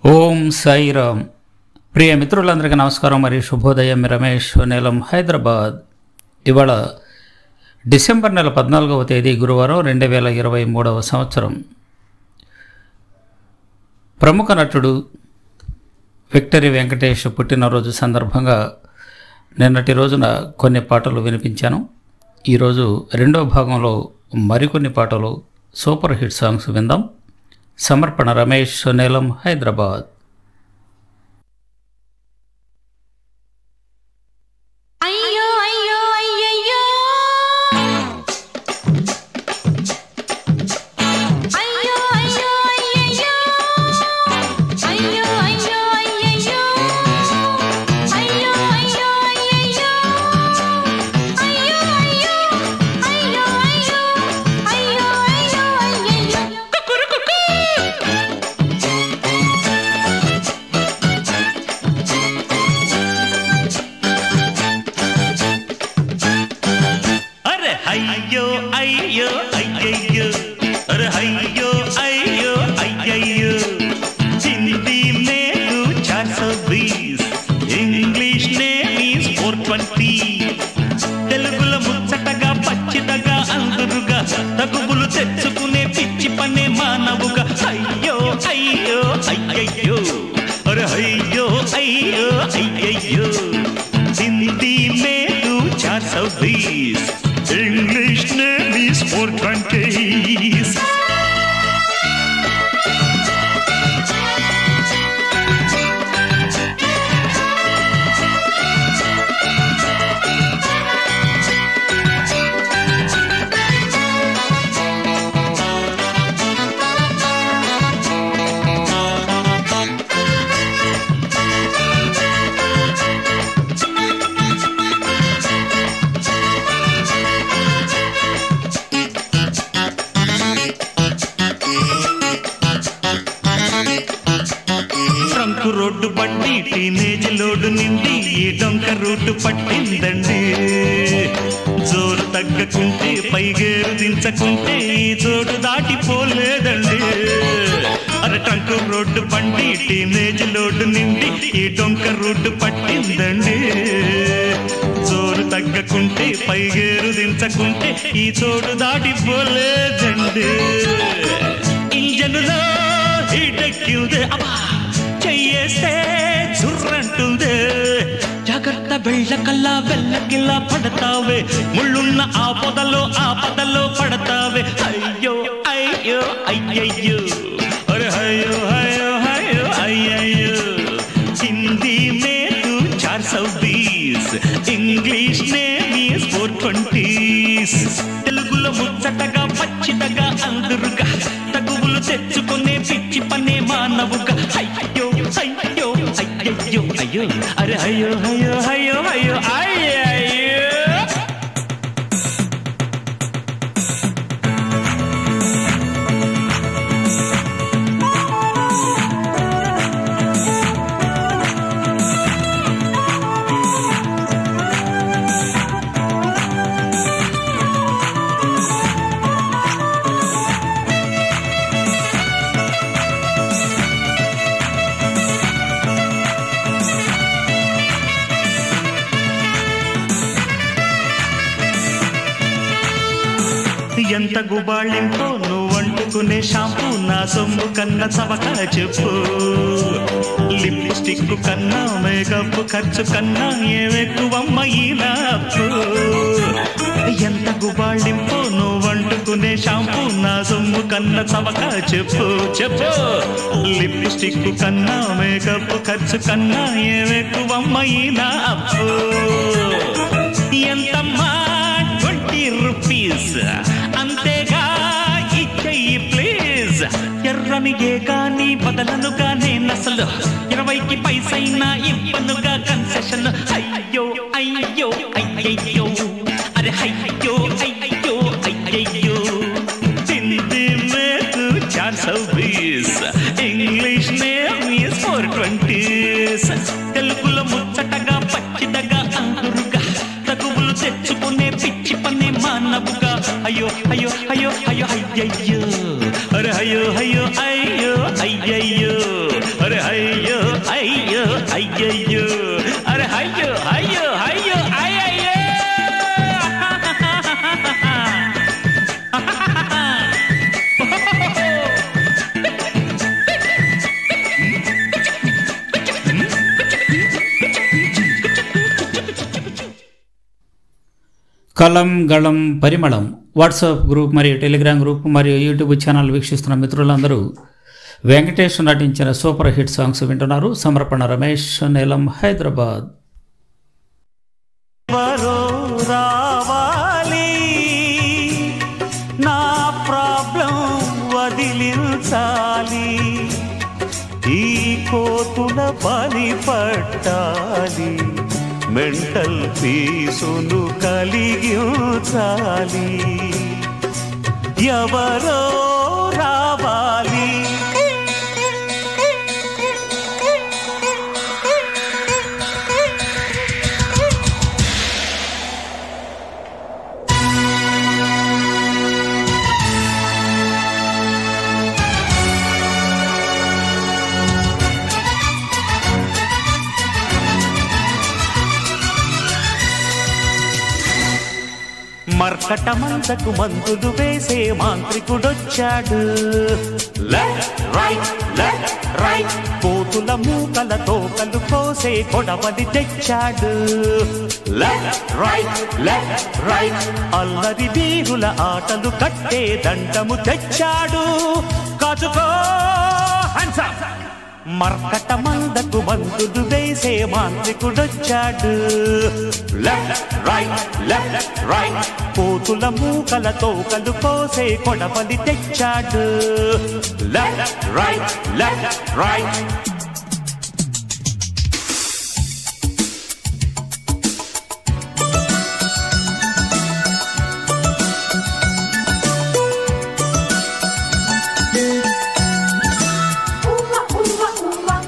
ఓం సాయిరామ్ ప్రియ మిత్రులందరికీ నమస్కారం మరియు శుభోదయం మీ రమేష్ నీలం హైదరాబాద్ ఇవాళ డిసెంబర్ నెల పద్నాలుగవ తేదీ గురువారం రెండు వేల ఇరవై మూడవ సంవత్సరం ప్రముఖ నటుడు విక్టరీ వెంకటేష్ పుట్టినరోజు సందర్భంగా నిన్నటి రోజున కొన్ని పాటలు వినిపించాను ఈరోజు రెండో భాగంలో మరికొన్ని పాటలు సూపర్ హిట్ సాంగ్స్ విందాం సమర్పణ రమేష్ నీలం హైదరాబాద్ అయ్యో అయ్యో అయ్యయ్యో అయ్యో అయ్యో అయ్యయ్యో అయ్యో అయ్యో అయ్యయ్యో అయ్యో అయ్యో అయ్యయ్యో అయ్యో అయ్యో అయ్యో అయ్యో అయ్యో అయ్యో అయ్యయ్యో కుకురుకుకు अरे अय्यो अय्यो अय्यो अरे अय्यो अय्यो अय्यो हिंदी में तू चार सौ बीस ఇంగ్లీష్ నేమ్ ఫోర్ ట్వంటీ తెలుగులో ముచ్చటగా పచ్చిదగా అందురుగా తగుబులు తెచ్చుకునే పిచ్చి పనే మానవుగా అయ్యో అయ్యో అయ్యయ్యో అరే అయ్యో అయ్యో అయ్యయ్యో హిందీ మే तू चार सौ बीस इंग्लिश ने बीस फोर ट्वेंटी ట్రంక్ రోడ్డు బండి టీనేజ్ లోడు నిండి ఈ డొంక రూటు పట్టిందండి జోరు తగ్గకుంటే పైగేరు దించకుంటే ఈ చోటు దాటిపోలేదండి అరే ట్రంక్ రోడ్డు బండి టీనేజ్ లోడు నిండి ఈ డొంక రూటు పట్టిందండి జోరు తగ్గకుంటే పైగేరు దించకుంటే ఈ చోటు దాటిపోలేదండి ఇంజనులో హిడెక్కిందే అబ్బా చెయ్యేస్తే చుర్రంటుంది జాగ్రత్త వెళ్ళకల్లా వెళ్ళకిల్లా పడతావే ముళ్ళున్న ఆ పొదలో ఆ పొదలో పడతావే అయ్యో అయ్యో అయ్యయ్యో అరే అయ్యో అయ్యో అయ్యో అయ్యయ్యో హిందీ మే తూ చార్ సౌ బీస్ ఇంగ్లీష్ నే మీస్ ఫోర్ ట్వంటీస్ తెలుగులో ముచ్చటగా పచ్చిదగా అందురుగా తగువులు తెచ్చుకునే పిచ్చి పనే మానవుగా అయ్యో అయ్యో అయ్యయ్యో అయ్యో అరే అయ్యో అయ్యో అయ్యో అయ్యో అయ్యయ్యో ఎంత గుబాళింపో నువ్వు అంటుకునే షాంపూ నా సొమ్ము కన్నా చవక చెప్పు లిప్స్టిక్ కన్నా మేకప్ ఖర్చు కన్నా ఏమెక్కువమ్మ ఈ నాపు ఎంత గుబాళింపో నువ్వు అంటుకునే షాంపూ నా సొమ్ము కన్నా చవక చెప్పు చెప్పు లిప్స్టిక్ కన్నా మేకప్ ఖర్చు కన్నా ఏమెక్కువమ్మ ఈ నాపు ఎంతమ్మా ట్వంటీ రూపీస్ అంతేగా ఇచ్చేయి ప్లీజ్ ఎర్రనిగే కానీ బదలను కానీ నసలు ఇరవైకి పైసైనా ఇవ్వనుగా కన్సెషన్ అయ్యో అయ్యో అయ్యయ్యో అరే అయ్యో అయ్యో అయ్యయ్యో హిందీ మే తూ చార్ సౌ బీస్ ఇంగ్లీష్ నే మీస్ ఫోర్ ట్వంటీస్ తెలుగులో ముచ్చటగా పచ్చిదగా అందురుగా తగువులు తెచ్చుకునే పిచ్చి పని మానవుగా అయ్యో అయ్యో అయ్యో అయ్యో అయ్యయ్యో అరే అయ్యో అయ్యో అయ్యో అయ్యయ్యో అరే కలం గళం పరిమళం వాట్సాప్ గ్రూప్ మరియు టెలిగ్రామ్ గ్రూప్ మరియు యూట్యూబ్ ఛానల్ వీక్షిస్తున్న మిత్రులందరూ వెంకటేష్ నటించిన సూపర్ హిట్ సాంగ్స్ వింటున్నారు సమర్పణ రమేష్ నీలం హైదరాబాద్ ఎవరో రావాలి నా ప్రాబ్లం వదిలించాలి ఈ కోతుల పని పట్టాలి మెంటల్ పీసును కలిగించాలి ఎవరో రావాలి మర్కట మందకు మందులు వేసే మాంత్రికుడొచ్చాడు లెఫ్ట్ రైట్ లెఫ్ట్ రైట్ కోతుల మూకల తోకలు కోసే కొడవలి తెచ్చాడు లెఫ్ట్ రైట్ లెఫ్ట్ రైట్ అల్లరి వీరుల ఆటలు కట్టే దండము తెచ్చాడు కాచుకో హ్యాండ్స్ అప్ మర్కట మందకు మందులు వేసే మాంత్రికుడొచ్చాడు లెఫ్ట్ రైట్ లెఫ్ట్ రైట్ కోతుల మూకల తోకలు కోసే కొడవలి తెచ్చాడు left right left right Uma, uma, uma.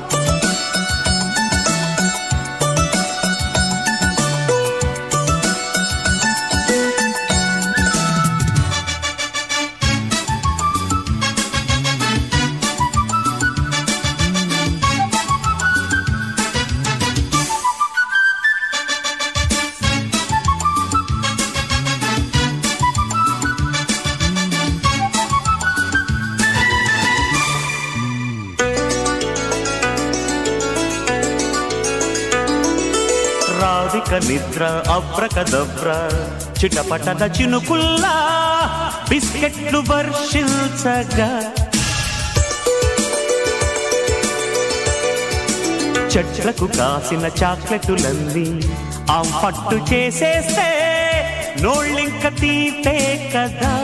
రావిక నిద్ర అబ్రకదబ్ర చిటపటల చినుకుల్లా బిస్కెట్లు వర్షించగా చెట్లకు కాసిన చాక్లెటులన్నీ ఆ పట్టు చేసేస్తే నోళ్ళింక తీపే కదా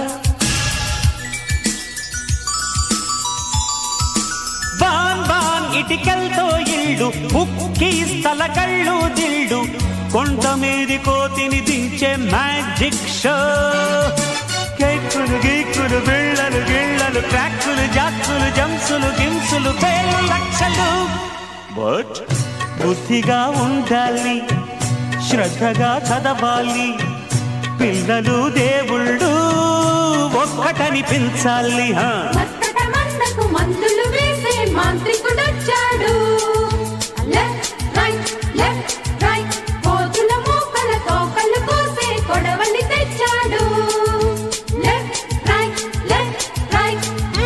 బాన్ బాన్ ఇటికల్తో ఇల్లు ముక్కి స్థల కళ్ళు దిల్డు కొండ మీది కోతిని దించే మ్యాజిక్ షో కేక్కులు గీక్కులు బిళ్ళలు గిళ్ళలు ట్రాక్కులు జాక్కులు జంసులు గింసులు పేలు లక్షలు బట్ బుద్ధిగా ఉండాలి శ్రద్ధగా చదవాలి పిల్లలు దేవుళ్ళు ఒక్కటనిపించాలి హా మత్తట మందకు మందులు వేసే మాంత్రికుడొచ్చాడు లెఫ్ట్ రైట్ లెఫ్ట్ రైట్ కోతుల మూకల తోకలు కోసే కొడవలి తెచ్చాడు లెఫ్ట్ రైట్ లెఫ్ట్ రైట్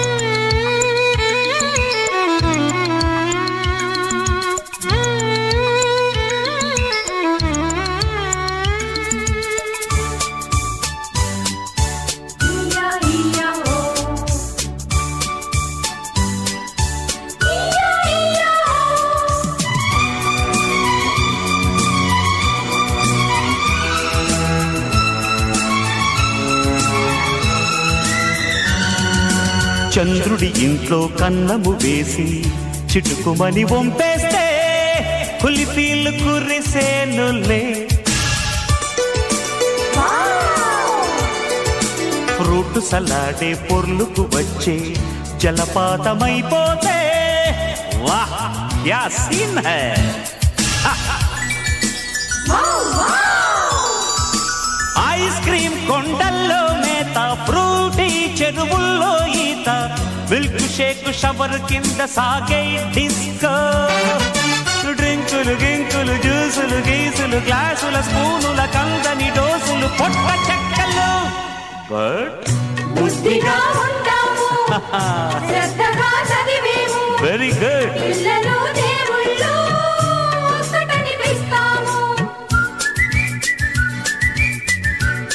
ఇయా ఇయా ఓ ఇయా ఇయా ఓ చంద్రుడి ఇంట్లో కన్నము వేసి చిటుకుమని వంపేస్తే పులిపీలు కురిసేనులే ఫ్రూట్ సలాడే పొర్లుకు వచ్చే జలపాతమైపోతే వాహ్ క్యా సీన్ హై ఐస్ క్రీమ్ కొండల్లో మేత ఫ్రూటీ చెరువుల్లో ఈత మిల్క్ షేక్ షవర్ కింద సాగే డిస్కో డ్రింకులు గింకులు జ్యూసులు గీసులు గ్లాసుల స్పూనుల కందని డోసులు పొట్ట చెక్కలు బట్ బుద్ధిగా ఉంటాము శ్రద్ధగా చదివేము వెరీ గుడ్ పిల్లలు దేవుళ్ళు ఒక్కటనిపిస్తాము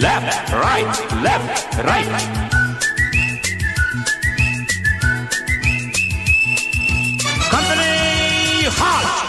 left, right, left, right. Company halt.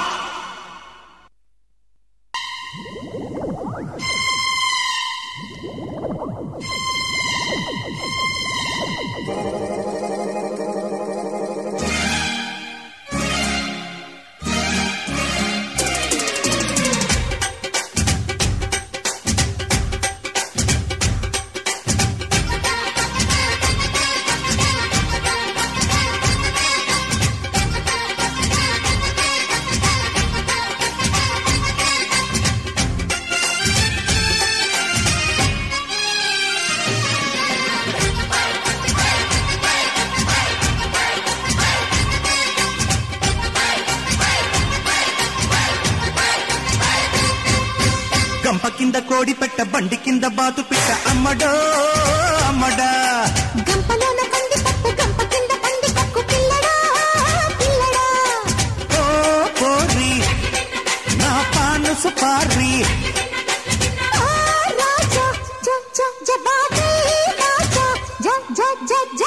గంప కింద కోడి పెట్ట బండి కింద బాతు పిట్ట అమ్మడో అమ్మడా గంపలోన కంది పప్పు గంప కింద పంది పక్కు పిల్లడా పిల్లడా ఓ కోరి నా పాను సుపారి ఆ రాజా జ జ జబాబీ రాజా జ జ జ జ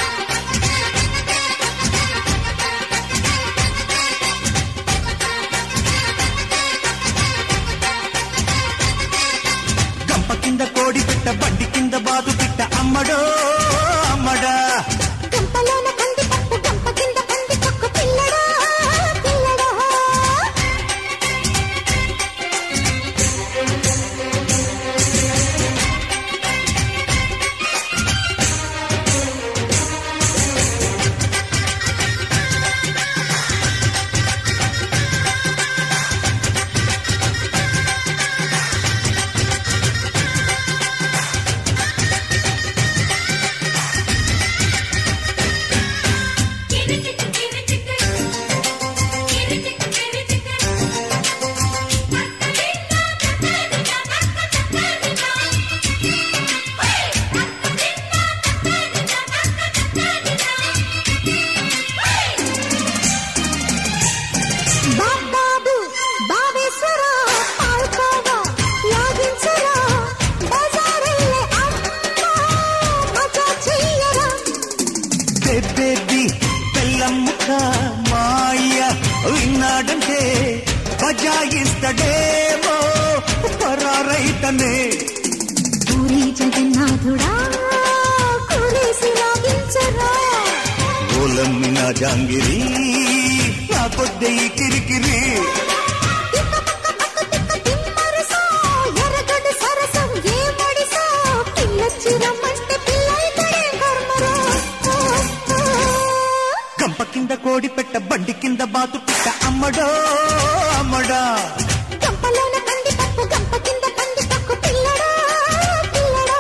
గంప కింద కోడి పెట్ట బండి కింద బాతు పిట్ట అమ్మడో అమ్మడా గంపలోన కంది పప్పు గంప కింద పంది పక్కు పిల్లడా పిల్లడా బాబాబు బావేశ్వర పాల్కోవా లాగించరా బజారెళ్ళే అమ్మ మజా చెయ్యరా బేబీ బెల్లమ్ముక మాయ విన్నాడంటే బజాయిస్తడేమో పరారైతనే పూరి జగన్నాథుడా కురేసి లాగించరా ఓలమ్మిన జాంగిరి నా కొద్ది కిరికిరి తిక్క పక్క పక్క తిక్క తిమ్మరసా ఎర్రగడ్డ సరసం ఏ మడిసా పిల్లచ్చి రమ్మంటే పిల్లైతడే కర్మరా గంప కింద కోడి పెట్ట బండి కింద బాతు పిట్ట అమ్మడో అమ్మడా గంపలోన కంది పప్పు గంప కింద పంది పక్కు పిల్లడా పిల్లడా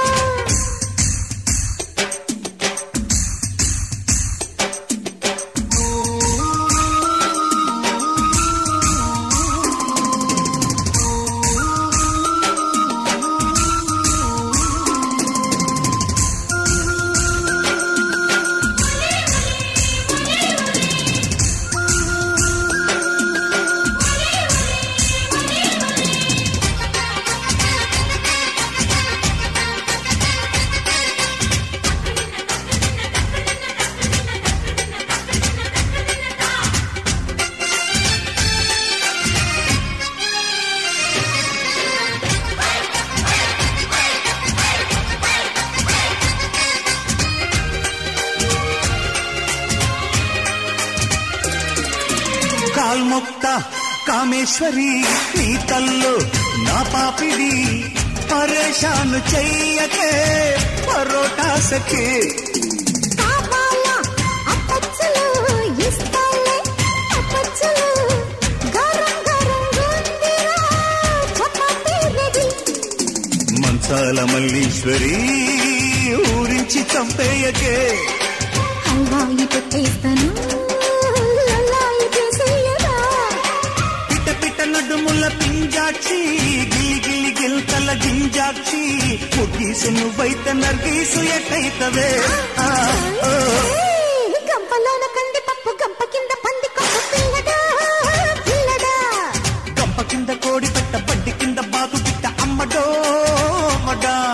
కాల్మొక్త కామేశ్వరి నీ తల్లు నా పాపిడి పరేషాను చెయ్యకే పరోటా సఖీ కావాలా అప్పచ్చులు ఇస్తాలే అప్పచ్చులు గరం గరం గుందిరా చపాతీ రెడీ మంచాల మల్లీశ్వరి ఊరించి చంపేయకే హల్వాయి పెట్టేస్తాను లల్లాయి చేసేయరా పిట్ట పిట్ట నడుముల పింజాక్షి గిలి గిలి గిల్తల గింజాక్షి ముగ్గీసు నువ్వైతే నర్గీసు ఎట్టయితవే ఆ, ఓ. ఏయ్, గంపలోన కంది పప్పు గంప కింద పంది కొత్త పిల్లడా పిల్లడా గంప కింద కోడి పెట్ట బండి కింద బాతు పిట్ట అమ్మడో అమ్మడా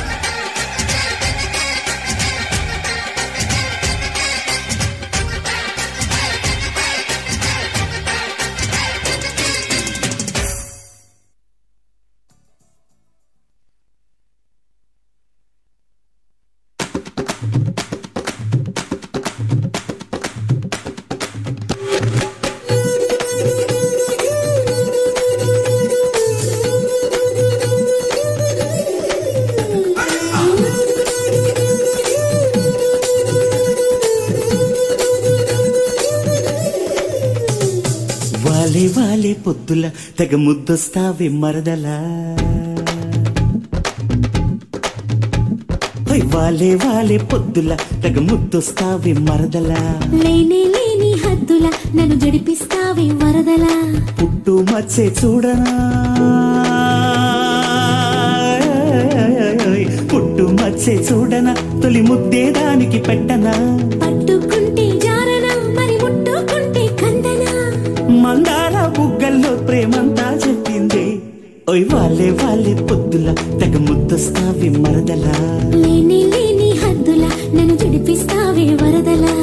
వాలే వాలే పొద్దుల తెగ ముద్దొస్తావే మరదలా ఓయ్ వాలే వాలే పొద్దుల తెగ ముద్దొస్తావే మరదలా లేనే లేని హద్దుల నన్ను జడిపిస్తావే వరదలా పుట్టు మచ్చే చూడనా పుట్టు మచ్చే చూడనా తొలి ముద్దే దానికి పెట్టనా పట్టుకుంటే జారనా మరి ముట్టుకుంటే కందనా మందార బుగ్గల్లో ప్రేమంతా చెప్పింది ఓయ్ వాలే వాలే పొద్దుల తెగ ముద్దొస్తావి మరదలా లేనే లేని హద్దుల నన్ను జడిపిస్తావే వరదలా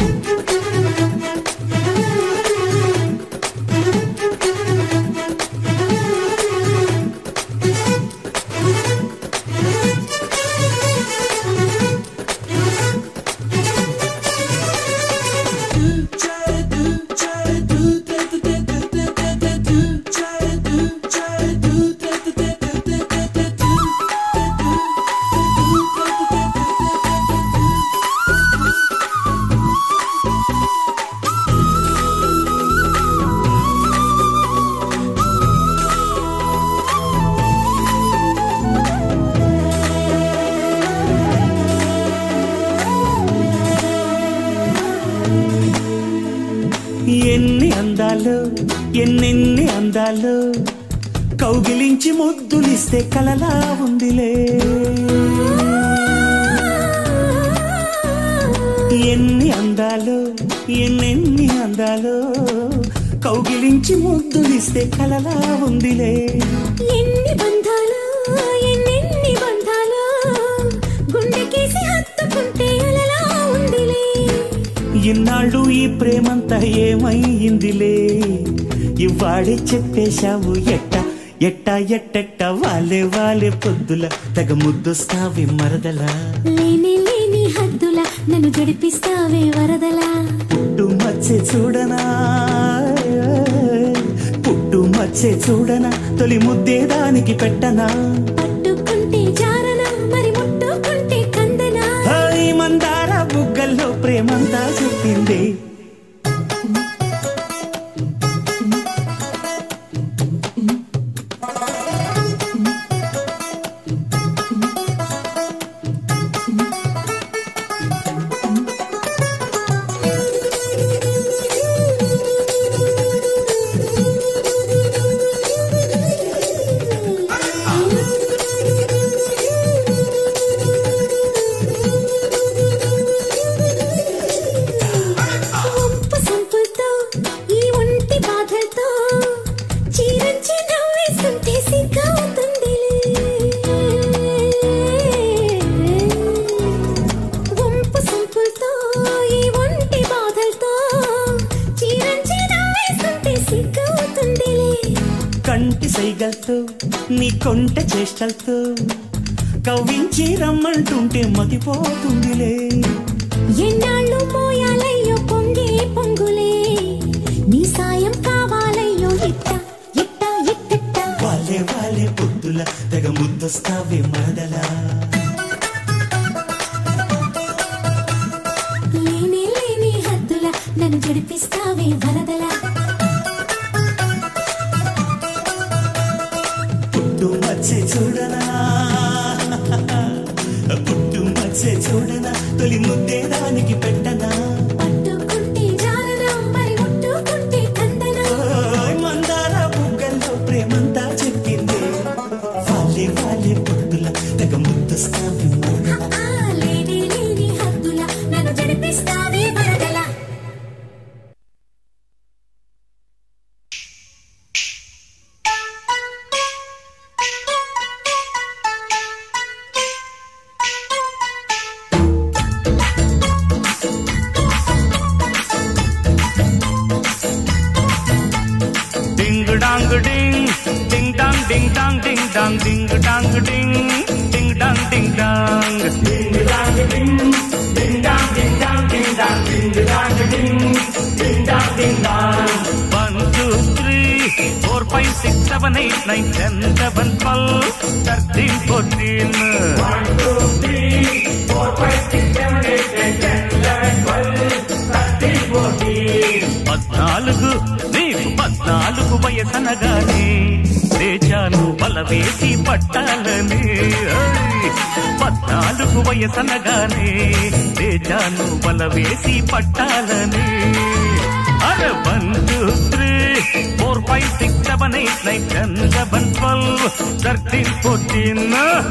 ఎన్ని అందాలు ఎన్నెన్ని అందాలు కౌగిలించి ముద్దులిస్తే కలలా ఉందిలే ఎన్ని అందాలు ఎన్నెన్ని అందాలు కౌగిలించి ముద్దులిస్తే కలలా ఉందిలే ఎన్ని బంధాలు ఎన్నెన్ని బంధాలు గుండెకేసి హత్తుకుంటే అలలా ఉందిలే ఇన్నాళ్ళు ఈ ప్రేమంతా ఏమైందిలే ఇవాడే చెప్పేశావు ఎట్ట ఎట్ట ఎట్టెట్ట వాలే వాలే పొద్దుల తెగ ముద్దొస్తావి మరదలా లేని లేని హద్దుల నన్ను జడిపిస్తావే వరదలా పుట్టు మచ్చే చూడనా పుట్టు మచ్చే చూడనా తొలి ముద్దే దానికి పెట్టనా పట్టుకుంటే జారనా మరి ముట్టుకుంటే కందనా హాయ్ మందార బుగ్గల్లో ప్రేమంతా చెప్పింది వంపు సంపులతో ఈ ఒంటి బాధలతో చీరంచి నవ్వేస్తుంటే సిగ్గవుతుందిలే వంపు సంపులతో ఈ ఒంటి బాధలతో చీరంచి నవ్వేస్తుంటే సిగ్గవుతుందిలే కంటి సైగల్తో నీ కొంట చేష్టలతో కవ్వించి రమ్మంటుంటే మతిపోతుందిలే ఎన్నాళ్ళు మోయాలయ్యో పొంగే పొంగులే నీ సాయం కావాలయ్యో ఇట్ట ఇట్ట ఇట్టిట్ట వాలే వాలే పొద్దుల తెగ ముద్దొస్తావే మరదలా లేని లేని హద్దుల నన్ను జడిపిస్తావే వరదలా పుట్టు మచ్చే చూడనా పుట్టు మచ్చే చూడనా తొలి ముద్దే దానికి పెట్టనా పట్టుకుంటే జారనా మరి ముట్టుకుంటే కందనా ఓయ్ మందార బుగ్గల్లో ప్రేమంతా చెప్పింది వాలే వాలే పొద్దుల తెగ ముద్దొస్తావే మరదలా ఆ లేని లేని హద్దుల నన్ను జడిపిస్తావే వరదలా seven eight nine ten seven twelve thirteen fourteen పద్నాలుగు నీకు పద్నాలుగు వయసనగానే దేశాలు బలవేసి పట్టాలని ఓయ్! పద్నాలుగు వయసనగానే దేశాలు బలవేసి పట్టాలని అరే one two three four five six seven eight nine ten eleven twelve thirteen fourteen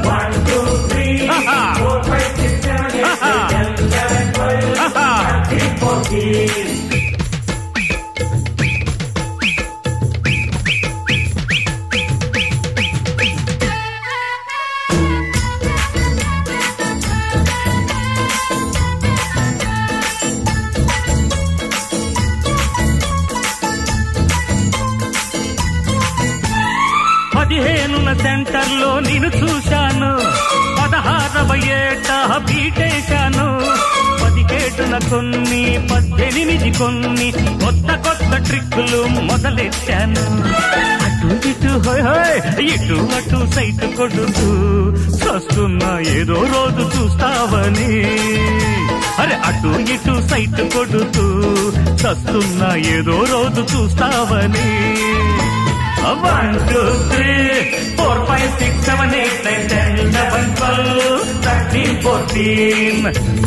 పదిహేనుల సెంటర్లో నేను చూశాను పదహారవ ఏట బీటేశాను పదిహేడున కొన్ని పద్దెనిమిది కొన్ని కొత్త కొత్త ట్రిక్కులు మొదలెట్టాను అటు ఇటు హోయ్ హోయ్ ఇటు అటు సైట్ కొడుతూ చూస్తున్నా ఏదో రోజు చూస్తావని అరే అటు ఇటు సైట్ కొడుతూ చస్తున్నా ఏదో రోజు చూస్తావని one two three four five six seven eight nine ten eleven twelve thirteen fourteen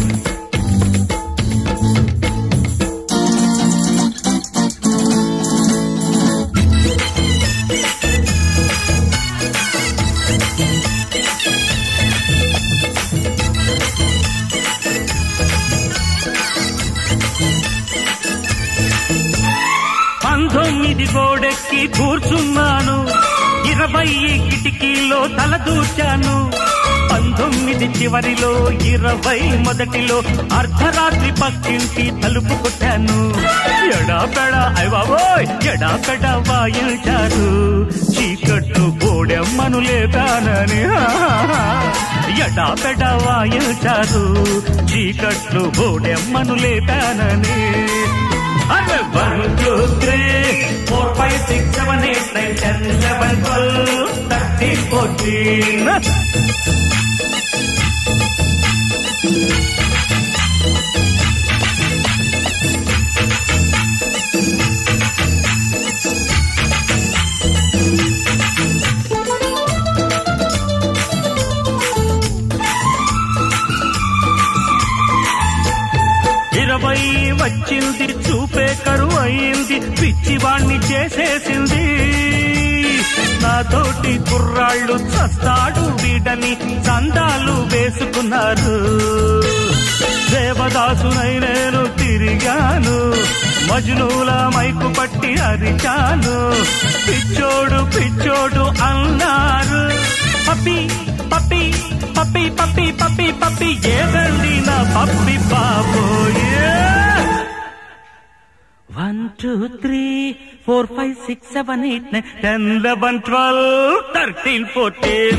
పంతొమ్మిది గోడెక్కి కూర్చున్నాను ఇరవై కిటికీలో తల దూచాను పంతొమ్మిది చివరిలో ఇరవై మొదటిలో అర్ధరాత్రి పక్కింటి తలుపు కొట్టాను ఎడాపెడ అయ్యబాబోయ్ ఎడాపెడ వాయించారు చీకట్లు బోడెమ్మను లేపానని ఎడాపెడ వాయించారు చీకట్లు బోడెమ్మను లేపానని అరే one two three four five six seven eight nine ten eleven twelve thirteen fourteen ఇరవై వచ్చింది చూపే కరువు అయింది పిచ్చివాణ్ణి చేసేసింది నాతోటి కుర్రాళ్ళు చస్తాడు వీడని చందాలు వేసుకున్నారు దేవదాసునై నేను తిరిగాను మజునుల మైకు పట్టి అరిచాను పిచ్చోడు పిచ్చోడు అన్నారు పప్పి పప్పి పప్పి పప్పి పప్పి పప్పి ఏదండి నా పప్పి బాబోయే one two three four five six seven eight nine ten eleven twelve thirteen fourteen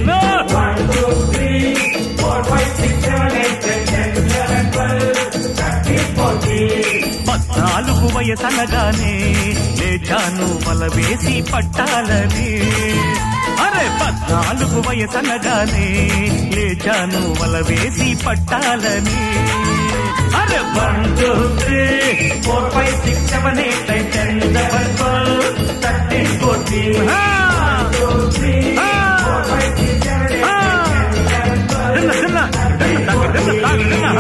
పద్నాలుగు వయసనగానే లేచాను వల వేసి పట్టాలని అరే పద్నాలుగు వయసనగానే లేచాను వల వేసి పట్టాలని అరే one two three four five six seven eight nine ten eleven twelve thirteen fourteen తిన్న తిన్న తిన్న తిన్న తిన్న తిన్న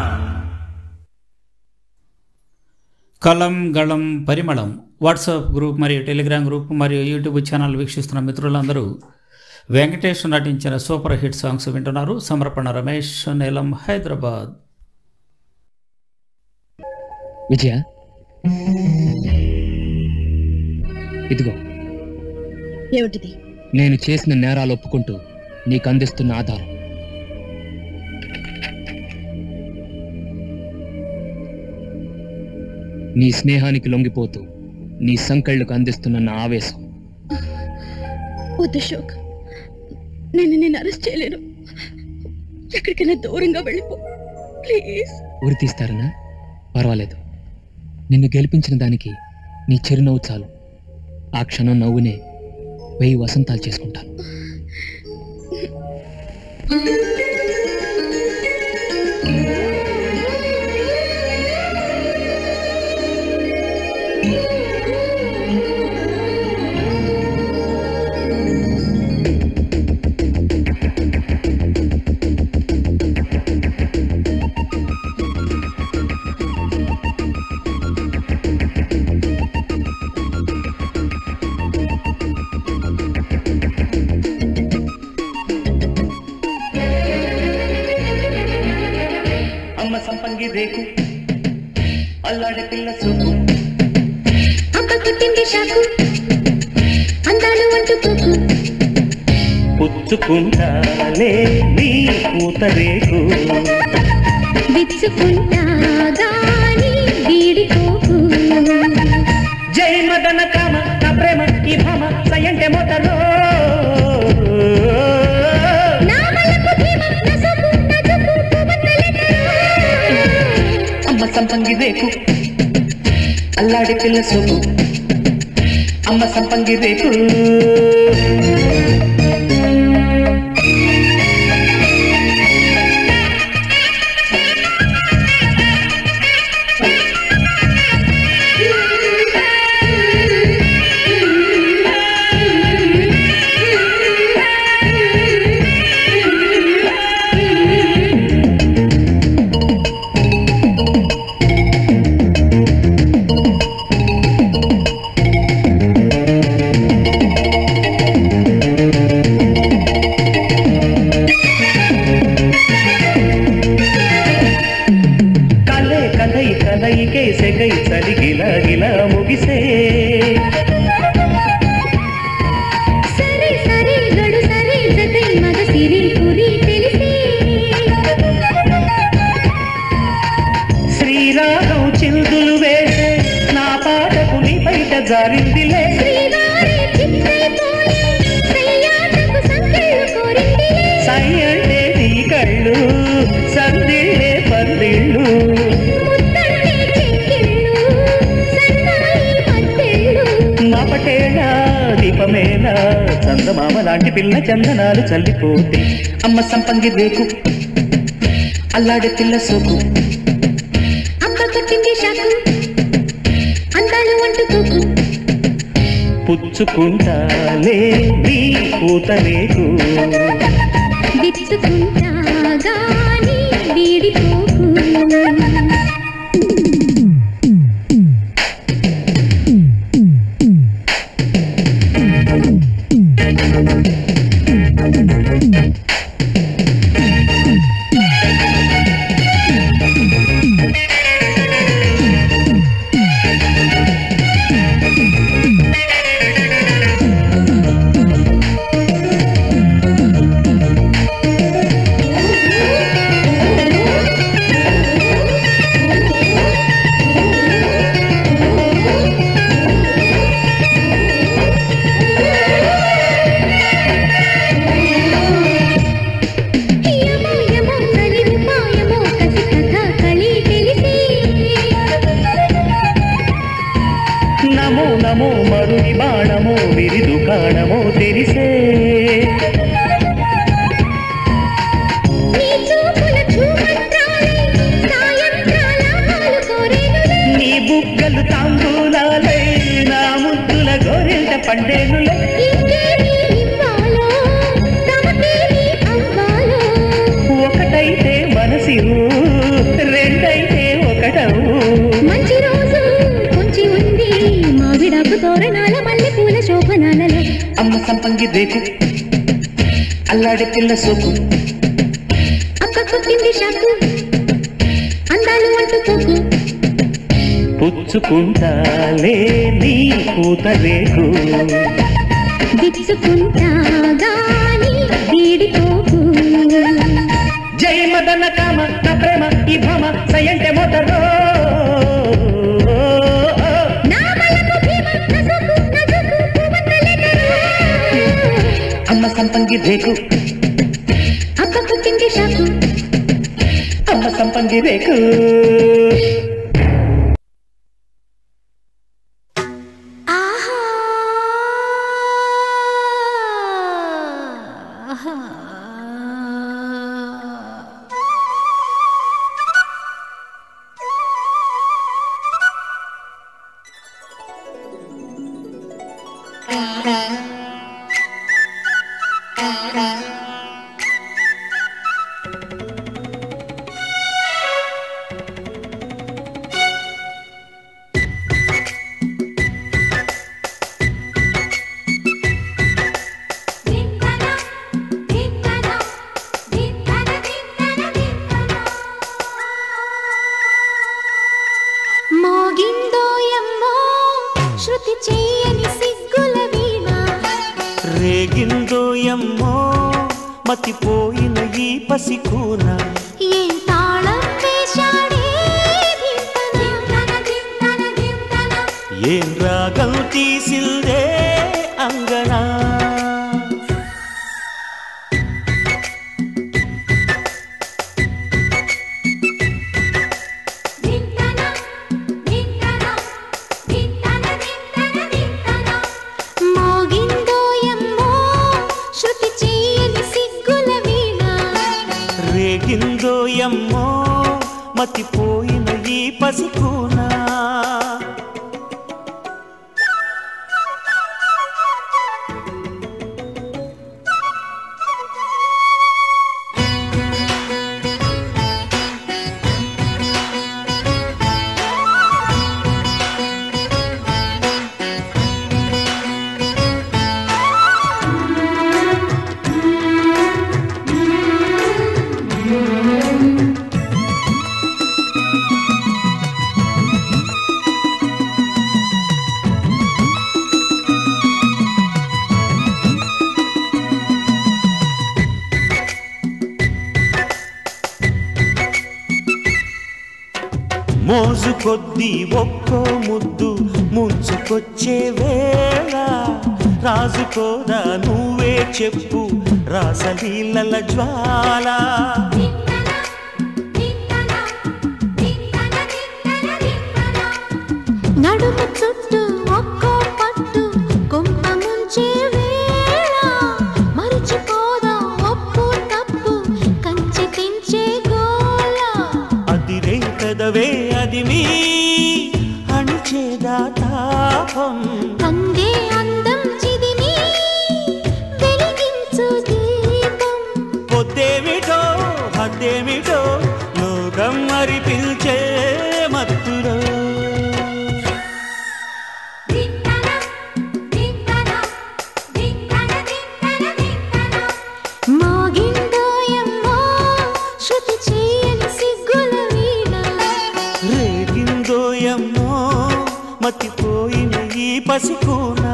కలం గళం పరిమళం వాట్సాప్ గ్రూప్ మరియు టెలిగ్రామ్ గ్రూప్ మరియు యూట్యూబ్ ఛానల్ వీక్షిస్తున్న మిత్రులందరూ వెంకటేష్ నటించిన సూపర్ హిట్ సాంగ్స్ వింటున్నారు సమర్పణ రమేష్ నీలం హైదరాబాద్ విజయ ఇదిగో ఏమిటిది నేను చేసిన నేరాలు ఒప్పుకుంటూ నీకు అందిస్తున్న ఆధారం నీ స్నేహానికి లొంగిపోతూ నీ సంకళ్ళకు అందిస్తున్న నా ఆవేశం వద్దు శోక్ నేను నేను అరెస్ట్ చేయలేను ఎక్కడికైనా దూరంగా వెళ్ళిపో ప్లీజ్ ఉరి తీస్తారనా పర్వాలేదు నిన్ను గెలిపించిన దానికి నీ చిరునవ్వు చాలు ఆ క్షణం నవ్వునే వెయ్యి వసంతాలు చేసుకుంటాను అమ్మ సంపంగి రేకు అల్లాడే పిల్ల సూపు అక్క కొట్టింది షాకు అందాలు అంటుకోకు పుచ్చుకుంటాలే నీ పూత రేకు విచ్చుకుంటా గాని వీడిపోకు జై మదన కామ నా ప్రేమ ఈ భామ సయంటే మోతలో నా మలకు భీమ నా సొక్కు నా జుక్కు పువ్వొత్తలెక్కరా. అమ్మ సంపంగి రేకు అల్లాడే పిల్ల సూపు అమ్మ సంపంగి రేకు కలే కలై కలయికే సెగై చలి గిల గిల ముగిసే సరే సరే గడు సరే జతై మగ సిరి పురి తెలిసే శ్రీరాగం చిందులు వేసే నా పాటకు నీ బయట జారిందిలే శ్రీవారి చిత్తైపోయే సయ్యాటకు సంకెళ్ళు కోరిందిలే సై అంటే నీ కళ్ళు సందిళ్ళే పందిళ్ళు ముద్దంటే చెక్కిళ్ళు సన్నాయి మత్తెళ్ళు మా పటేళ దీపమేళ చందమామ లాంటి పిల్ల చందనాలు చల్లిపోతే అమ్మ సంపంగి రేకు అల్లాడే పిల్ల సోకు అక్క కొట్టింది షాకు అందాలు అంటుకోకు పుచ్చుకుంటాలే నీ పూత రేకు విచ్చుకుంటా గాని వీడిపోకు యమో యమో కలి ఉపాయమో కసి కథ కలి తెలిసి నమో నమో మరుని బాణమో విరి దుకాణమో తెరిసే నీ చూపుల చూమంత్రాలే సాయంత్రాల హాలు కోరేనులే నీ బుగ్గలు తాంబూలాలై నా ముద్దుల గోరెంట పండేనులే ఇంకేమి ఇవ్వాలో తమకేమి అవ్వాలో ఒకటైతే మనసిరు రెండైతే ఒకటవు మంచి రోజు కొంచి ఉంది మావిడాకు తోరణాల మల్లె పూల శోభనాలలో అమ్మ సంపంగి రేకు అల్లాడే పిల్ల సోకు అక్క కొట్టింది షాకు అందాలు అంటుకోకు పుచ్చుకుంటాలే నీ పూత రేకు విచ్చుకుంటా గాని వీడిపోకు జై మదన కామ నా ప్రేమ ఈ భామ సయంటే మోతరో నా మలకు భీమ నా సొక్కు నా జుక్కు పువ్వొత్తలెక్కరా. అమ్మ సంపంగి రేకు అక్క కొట్టింది షాకు అమ్మ సంపంగి రేకు ఆహా ఎమ్మో మతిపోయిన ఈ పసికూన ఏం తాళం వేశాడే దింతన దింతన దింతన ఏం రాగం తీసిందే అంగనా దింతన దింతన దింతన దింతన దింతన మోగిందో ఎమ్మో శృతి చేయని సిగ్గుల వీణ రేగిందో ఎమ్మో మతిపోయిన ఈ పసికూనా మోజు కొద్దీ ఒక్కో ముద్దు ముంచుకొచ్చే వేళ రాజుకోదా నువ్వే చెప్పు రాసలీలల జ్వాల నడుము చుట్టూ ఒక్కో పట్టు కొంప ముంచే వేళ మరిచిపోదా ఒప్పు తప్పు కంచె తెంచే గోల అదిరే పెదవే అది మీ అణిచేదా తాపం కందే అందం చిదిమి వెలిగించు దీపం పొద్దేమిటో హద్దేమిటో లోకం మరి పిలిచే మత్తులో మోగిందో ఎమ్మో శృతి చేయని సిగ్గుల వీణ రేగిందో ఎమ్మో మతిపోయిన ఈ పసికూనా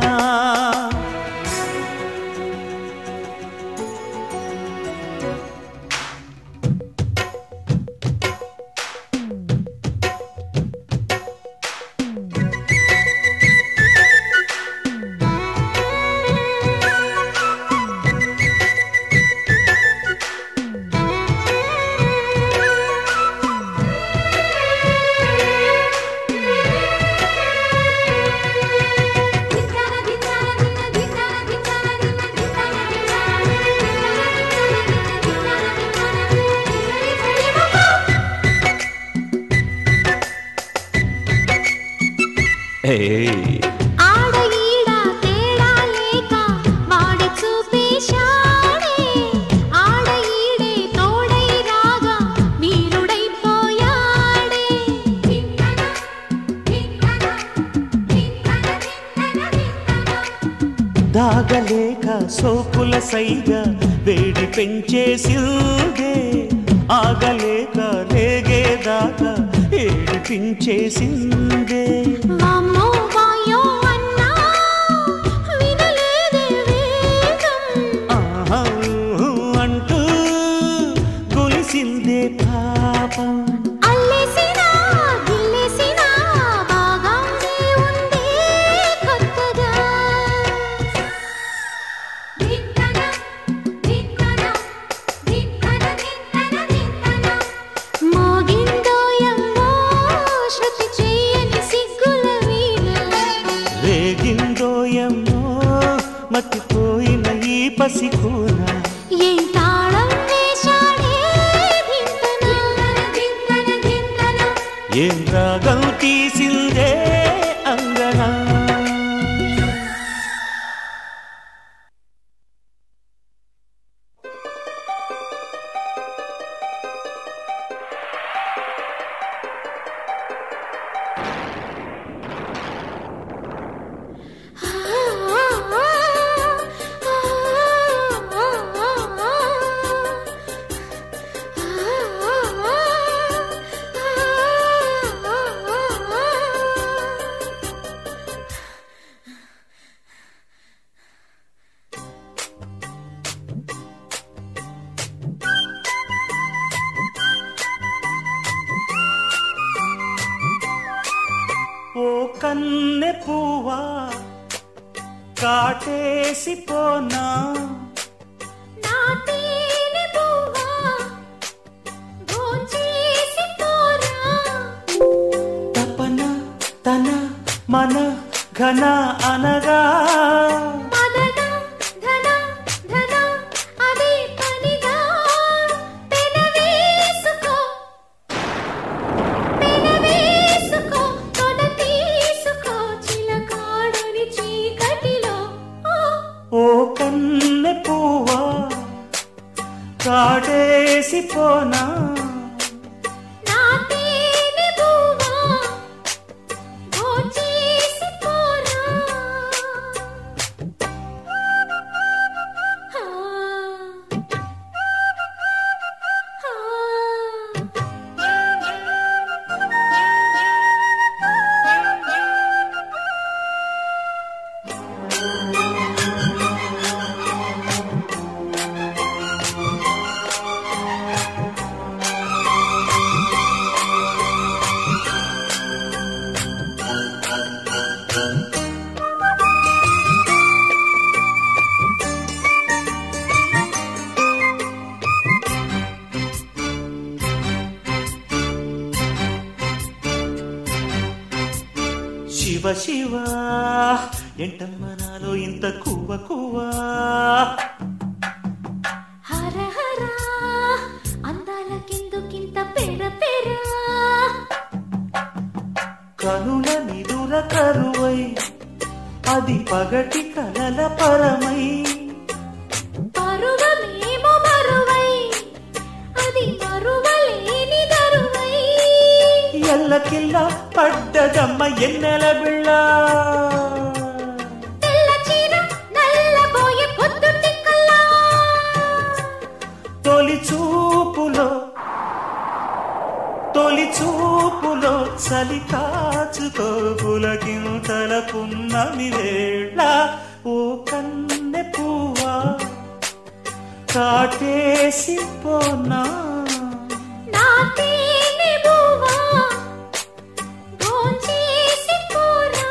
ఆడ ఈడ తేడా లేక వాడి చూపేశాడే ఆడ ఈడే తోడై రాగా వీరుడైపోయాడే దాగలేక సోకుల సైగా వేడి పెంచేసిందే ఆగలేక రేగేదాకా ఏడిపించేసిందే వామ్మో వాయో అన్నా వినలేదే వేగం ఆహా అంటూ గొలిసిందే పాపం అల్లేసినా గిల్లేసినా బాగానే ఉంది కొత్తగా దిక్కన దిక్కన దిక్కన దిక్కన దిక్కన మోగిందో ఎమ్మో శృతి చేయని సిగ్గుల వీణ రేగిందో ఎమ్మో మతిపోయిన ఈ పసికూన ఏం తాళం వేశాడే దింతన దింతన దింతన ఏం రాగం తీసిందే అంగనా ఆ కన్నె పువ్వా కాటేసి పోనా నా తేనె పువ్వా భోంచేసి పోరా తపన తన మన ఘన అనగా మదన ధన ధన అదే పనిగా పెనవేసుకో పెనవేసుకో తొడ తీసుకో చిలకాడని చీకటిలో ఆ, ఓ కన్నె పువ్వా కాటేసి పోనా నా తేనె పువ్వా భోంచేసి పోరా ఆ, శివ శివ ఎంటమ్మ నాలో ఇంత కువ్వ కువ్వా హర హర అందాల కిందుకింత పెర పెర కనుల నిదుర కరువై అది పగటి కలల పరమై పరువమేమో మరువై అది మరువలేని దరువై ఎల్లకిల్ల పడ్డదమ్మ ఎన్నెల బిళ్ళ తెల్ల చీర నల్లబోయే పొద్దుటి కల్లా తొలి చూపులో తొలి చూపులో చలి కాచుకో పులకింతల పున్నమి వేళ ఓ కన్నె పువ్వా కాటేసి పోనా నా తేనె బువ్వా భోంచేసి పోరా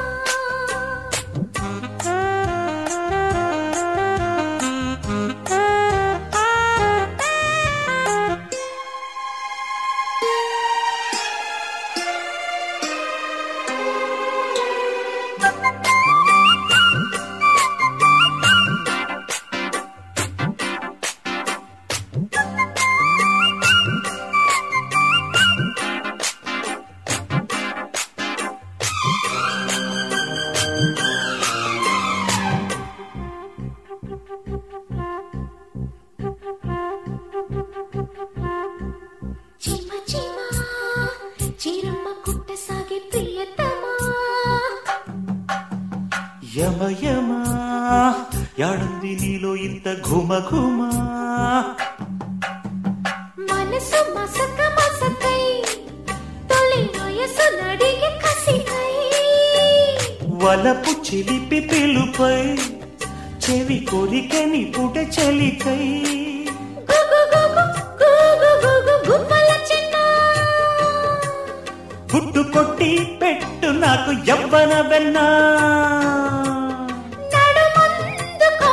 చిమ చిమ చిరమ్మ కుట్ట సాగే ప్రియతమా యమ యమ యాడుంది నీలో ఇంత ఘుమ ఘుమ మనసు మసక మసకై తొలి వయసు నడిగి కసికై వలపు చిలిపి పిలుపై చెవి కొరికని పుట చెలికై గుగు గుగు గుగు గుగు గుమ్మల చిన్న గుట్టు కొట్టి పెట్టు నాకు యవ్వన వెన్నా నడుమందుకో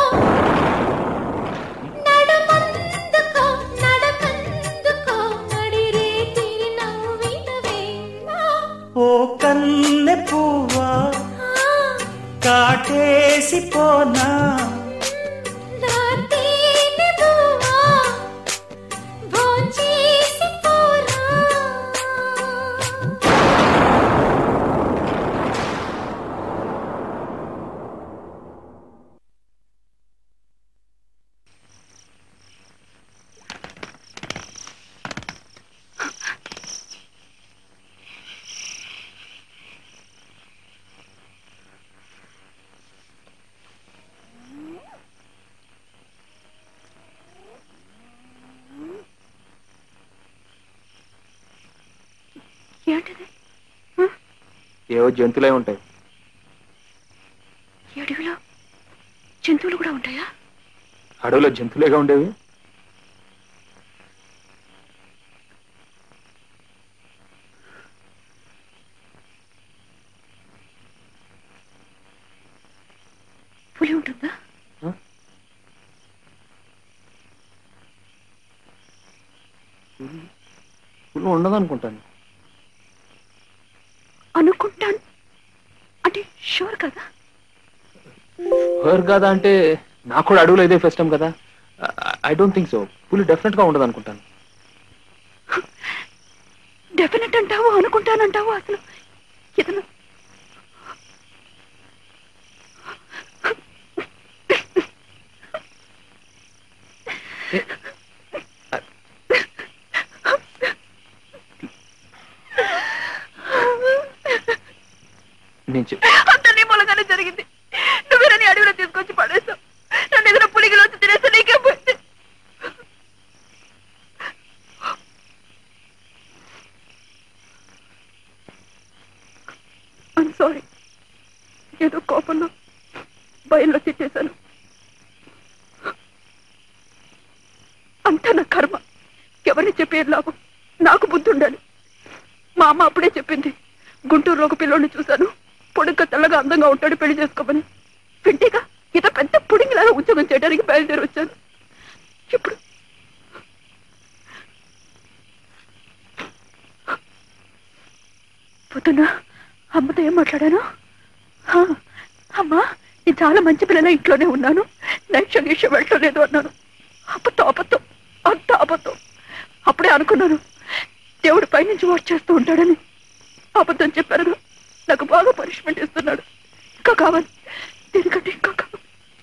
నడుమందుకో నడకందుకో నడిరే తిరి నవ్విన వేళ ఓ కన్నె పువ్వా కాటేసి పోనా నా తేనె బువ్వా భోంచేసి పోరా ఏంటిది ఏవో జంతువులే ఉంటాయి ఈ అడవిలో జంతువులు కూడా ఉంటాయా అడవిలో జంతువులేగా ఉండేవి ఉంటుందా పులు ఉండదు అనుకుంటాను అనుకుంటాను అంటే షూర్ కదా హర్ కదా అంటే నాకు కూడా అడవులు ఇదే ఫస్ట్ టైం కదా ఐ డోంట్ థింక్ సో పులి డెఫినెట్ గా ఉండదు అనుకుంటాను డెఫినెట్ అంటావు అనుకుంటానంటావు అసలు ఇతను నేను చెప్ అంత నీ మూలంగానే జరిగింది నువ్వేనని అడవిలో తీసుకొచ్చి పడేస్తావు నన్ను ఏదైనా పులిగిలో వచ్చి తినేస్తే నీకే పోయింది ఐమ్ సారీ ఏదో కోపంలో భయంలో తిట్టేశాను అంతా నా కర్మ ఎవరిని చెప్పేది లాభం నాకు బుద్ధి ఉండాలి మా అమ్మ అప్పుడే చెప్పింది గుంటూరులో ఒక పిల్లోని చూశాను పొడుగ్గా తెల్లగా అందంగా ఉంటాడు పెళ్లి చేసుకోమని వింటేగా ఇత పెద్ద పుడింగిలాగా ఉద్యోగం చేయడానికి బయలుదేరి వచ్చాను ఇప్పుడు పొద్దున్న అమ్మతో ఏం మాట్లాడాను హా, అమ్మా నేను చాలా మంచి పిల్లల ఇంట్లోనే ఉన్నాను నైట్ షగీష వెళ్ళలేదు అన్నాను అబద్ధం అబద్ధం అంత అబద్ధం అప్పుడే అనుకున్నాను దేవుడు పైనుంచి వాచ్ చేస్తూ ఉంటాడని అబద్ధం చెప్పారు నాకు బాగా పనిష్మెంట్ ఇస్తున్నాడు ఇంకా కావాలి దీనికంటే ఇంకా కావాలి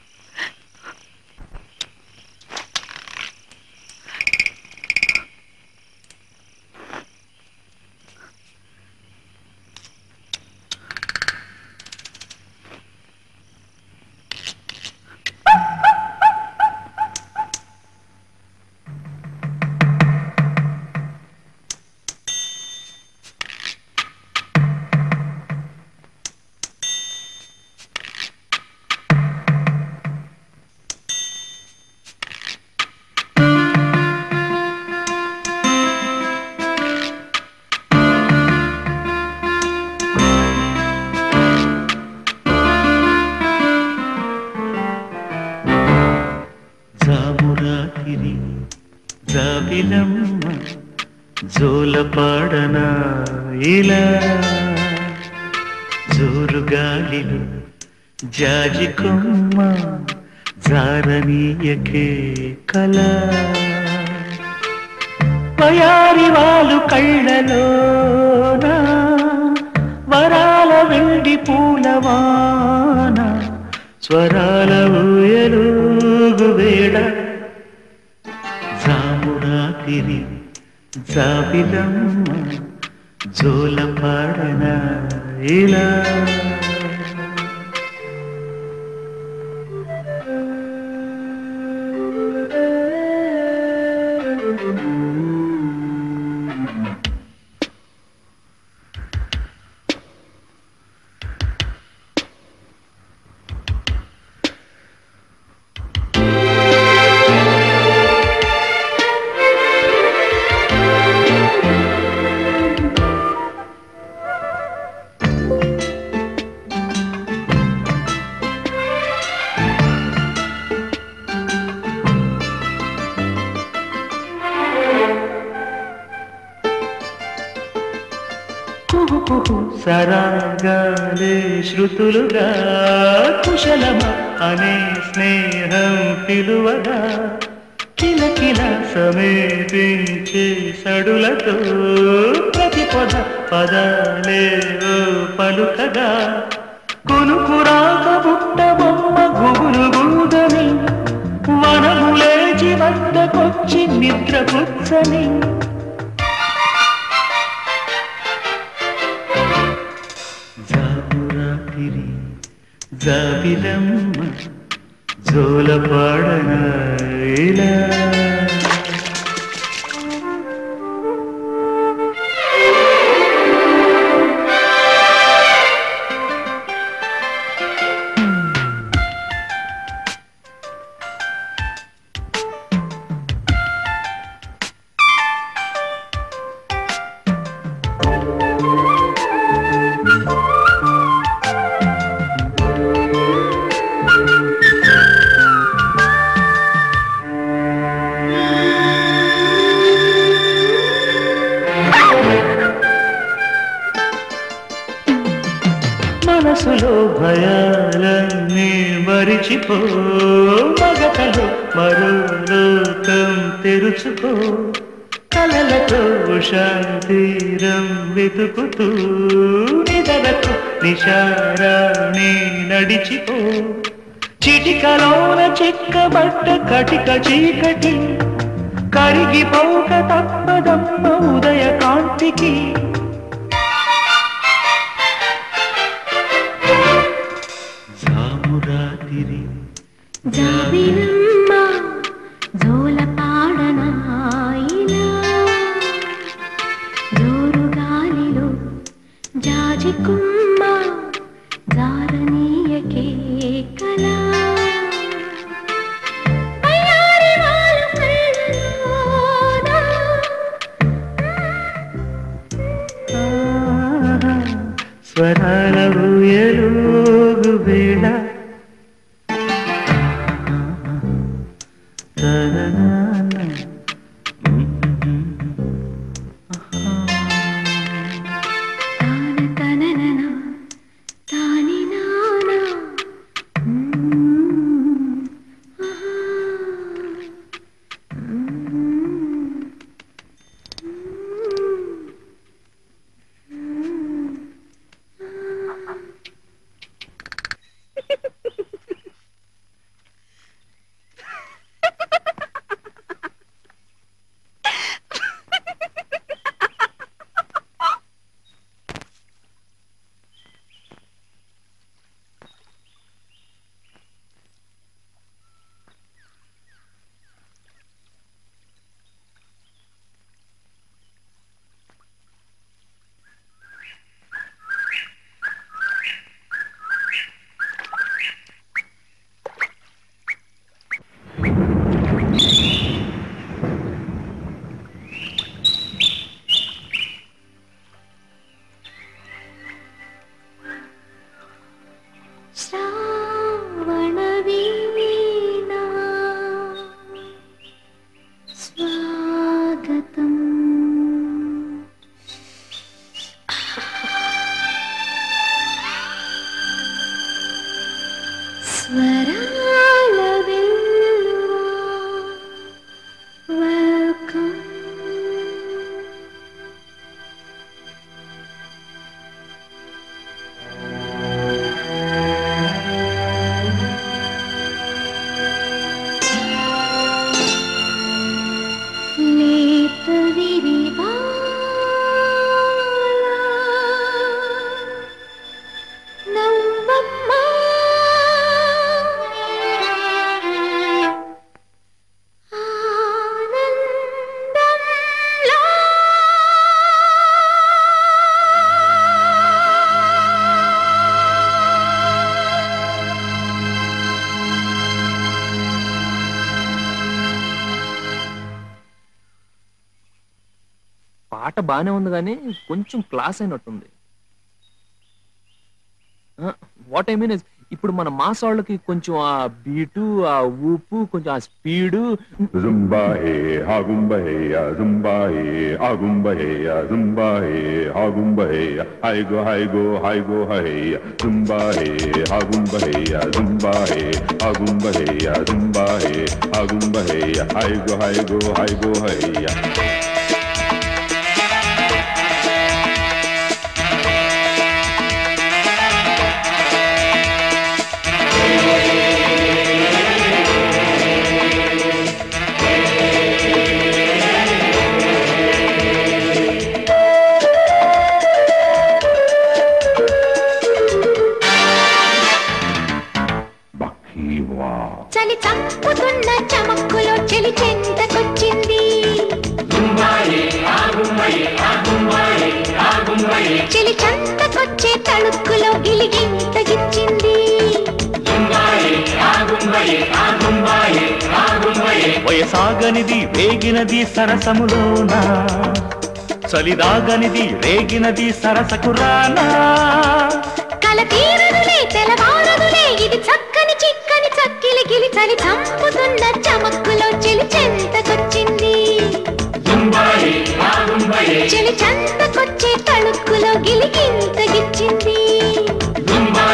జామురాతిరి జాబిలమ్మ జోలపాడన ఇలా జోరు గాలిలో జాజి కొమ్మ జారనీయకే కళ పయారి వాళ్ళు కళ్ళలోన వరాల వెండి పూలవాన స్వరాల ఊయలుగు వేళ జామురాతిరి జాబిలమ్మ జోల పాడన ఇలా కుహు కుహు సరాగాలే శృతులుగా కుశలమ అనే స్నేహం పిలువగా కిలకిల సమేపించే సడులతో ప్రతి పద పదాలే ఓ పలుకగా కొనుకురాక పుట్ట బొమ్మ గుబులు గుందని వనములేచి వద్దకొచ్చి నిద్ర పుచ్చని జాబురాతిరి జాబిలమ్మ జోలపాడన ఇలా మనసులో భయాలన్నీ మరిచిపో మగతలు మరో లోకం తెరుచుకో కలలతో శాంతిరం వెతుకుతూ నిదలకు నిశారాణి నడిచిపో చిటికలోన చిక్కబట్ట కటిక చీకటి కరిగిపోక తప్పదమ్మ ఉదయ కాంతికి జామురాతిరి జాబిలమ్మ జోలపాడనాయినా జోరు గాలిలో జాజికుమ్మ జారనీయకే కలా అయ్యారి వాళ్ళు కళ్ళలోనా స్వరాల ఊయలుగు వేళ తననాన. తాన తననన తాని నానా ఆహా శ్రావణవీణా స్వాగతం స్వరాల వెల్లువా వెల్కమ్ లేత విరివాల నవ్వమ్మ ఆనందంలో పాట బానే ఉంది కానీ కొంచెం క్లాస్ అయినట్టుంది వాట్ ఐ మీన్ ఇప్పుడు మన మాస్ వాళ్ళకి కొంచెం ఆ బీటు ఆ ఊపు కొంచెం ఆ speed Zumba hey, hagumba hey, ya zumba hey, hagumba hey, ya zumba hey, hagumba hey, ya hi go hi go hi go hey, ya zumba hey, hagumba hey, ya zumba hey, hagumba hey, ya zumba hey, hagumba hey, ya hi go hi go hi go hey, ya. Bakiwa. చలి చంపుతున్న చమక్కులో చెలి చెంతకొచ్చింది చెలి చంతకొచ్చే తళుక్కులో గిలిగింత గిచ్చింది వయసాగనిది వేగినది సరసములోనా చలిదాగనిది రేగినది సరసకురానా కల తీరదులే తెలవారదులే ఇది చక్కని చిక్కని చక్కిలి గిలి చలి చంపుతున్న చమక్కులో చెలి చెంతకొచ్చింది చెలి చెంతకొచ్చే తళుక్కులో గిలిగింత గిచ్చింది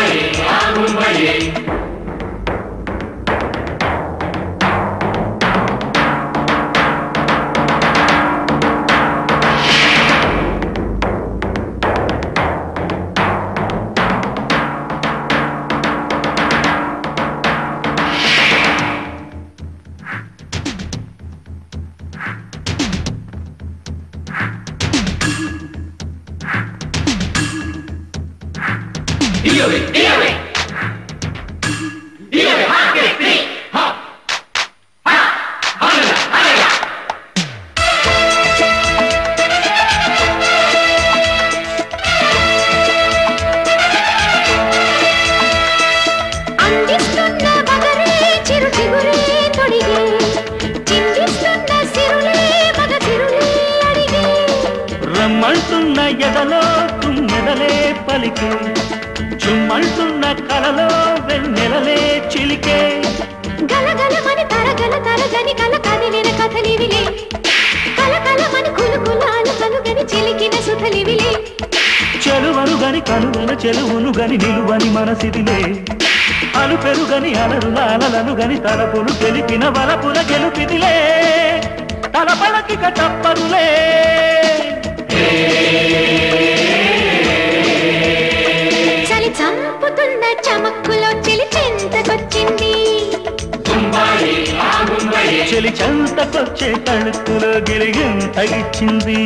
అందిస్తున్న బగరే చిరు చిగురే తొడిగే చిందిస్తున్న సిరులే మగ చిరులే అడిగే రమ్మంటున్న ఎదలో తుమ్మెదలే పలికే చుమ్మంటున్న కలలో వెన్నెలలే చిలికే గలగలమని తరగల తరగని కల కదిలిన కథలివిలే కలకలమని కులుకులాలు కలుగని చిలికిన సుధలివిలే చెలువను గని కలువను చెలువును గని నిలువని మనసిదిలే అలు పెరుగని అలరుల అలలను గని తలపులు తెలిపిన వలపుల గెలుపిదిలే తలపలకిక తప్పరులే చలి చంపుతున్న చమక్కులో చిలి చింతకొచ్చింది చెలి చెంతకొచ్చే తళుక్కులో గిరిగం తగిచ్చింది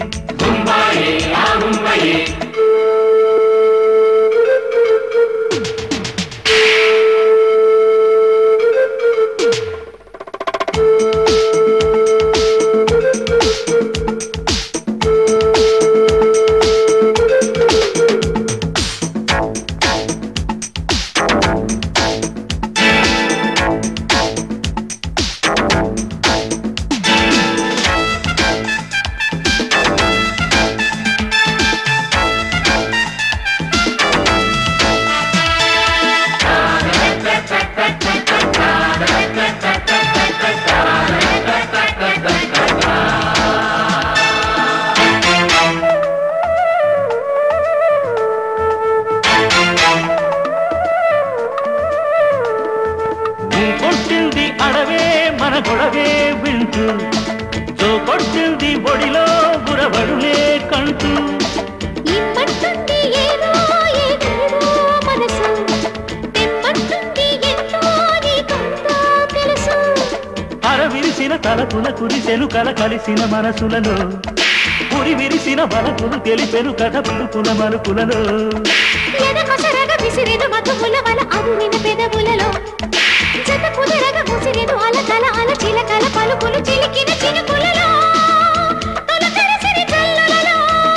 కొట్టింది అడవే మన గొడవే వింటూ తో కొట్టింది ఒడిలో గురబడులే కంటూ ఇమ్మంటుంది ఏదో ఏదేదో మనసు తెమ్మంటుంది ఎంతో నీకంతా తెలుసు అరవిరిసిన తలపుల కురిసెను కల కలిసిన మనసులలో ఉరి విరిసిన బలపులు తెలిపెను కథ పులుపుల మలుపులలో ఎనకొసరగ విసిరెను మధుముల వల అదురిన పెదవులలో జత కుదరగ ముసిరెను అలకల అల చిలకల పలుకులు చిలికిన చినుకులలో తొలకరిసిరి జల్లులలో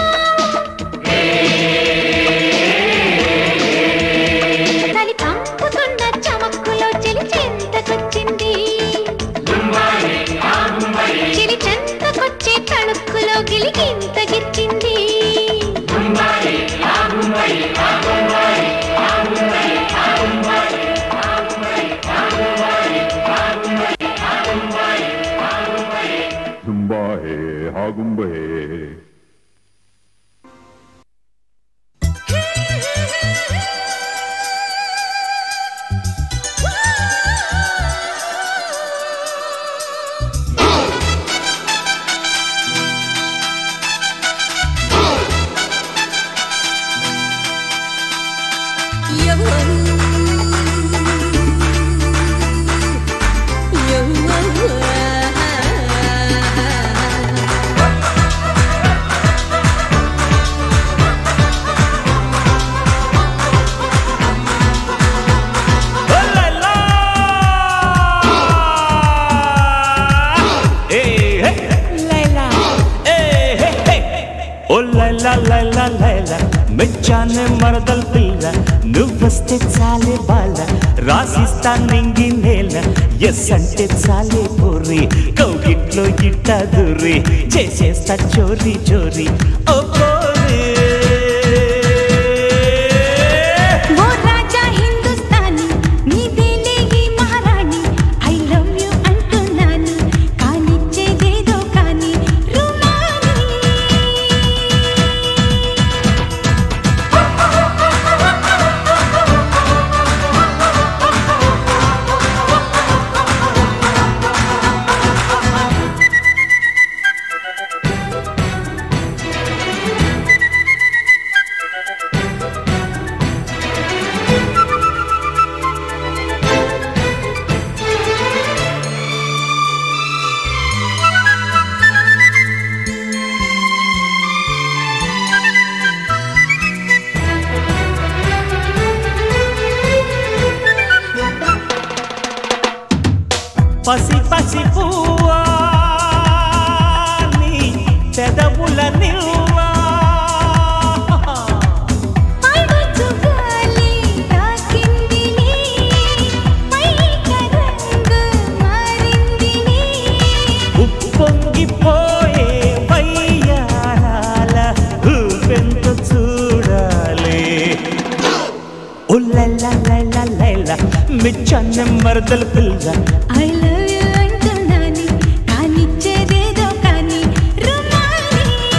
చలి చంపుతున్న చమక్కులో చిలి చెంతకొచ్చింది చిలి చెంతకొచ్చే తణుక్కులో గిలిగింత గిచ్చింది Zumba hey, hagumba hey. ఓ లైలా లైలా లైలా మెచ్చానే మరదల్ పిల్ల నువ్వొస్తే చాలే బాల రాసిస్తా నింగి నేల ఎస్ అంటే చాలే పోరి కౌగిట్లో ఇట్ట దూరి చేసేస్తా చోరీ చోరీ ఓ పోరి ఓ రాజా హిందుస్తానీ నీదేలే ఈ మహారాణి ఐ లవ్ యు అంటున్నాను కానిచ్చేదేదో కానీ రుమాని ఓ నివ్వా అడుచు గాలి తాకిందిని మైక రంగు మారిందిని ఉప్పొంగిపోయే వయ్యారాల ఊపెంత చూడాలి ఉల్లెల్ల మిచ్చన్న మరదల పిల్ల ఐ లవ్ యు అంటున్నాని కానిచ్చేదేదో కానీ రుమాలి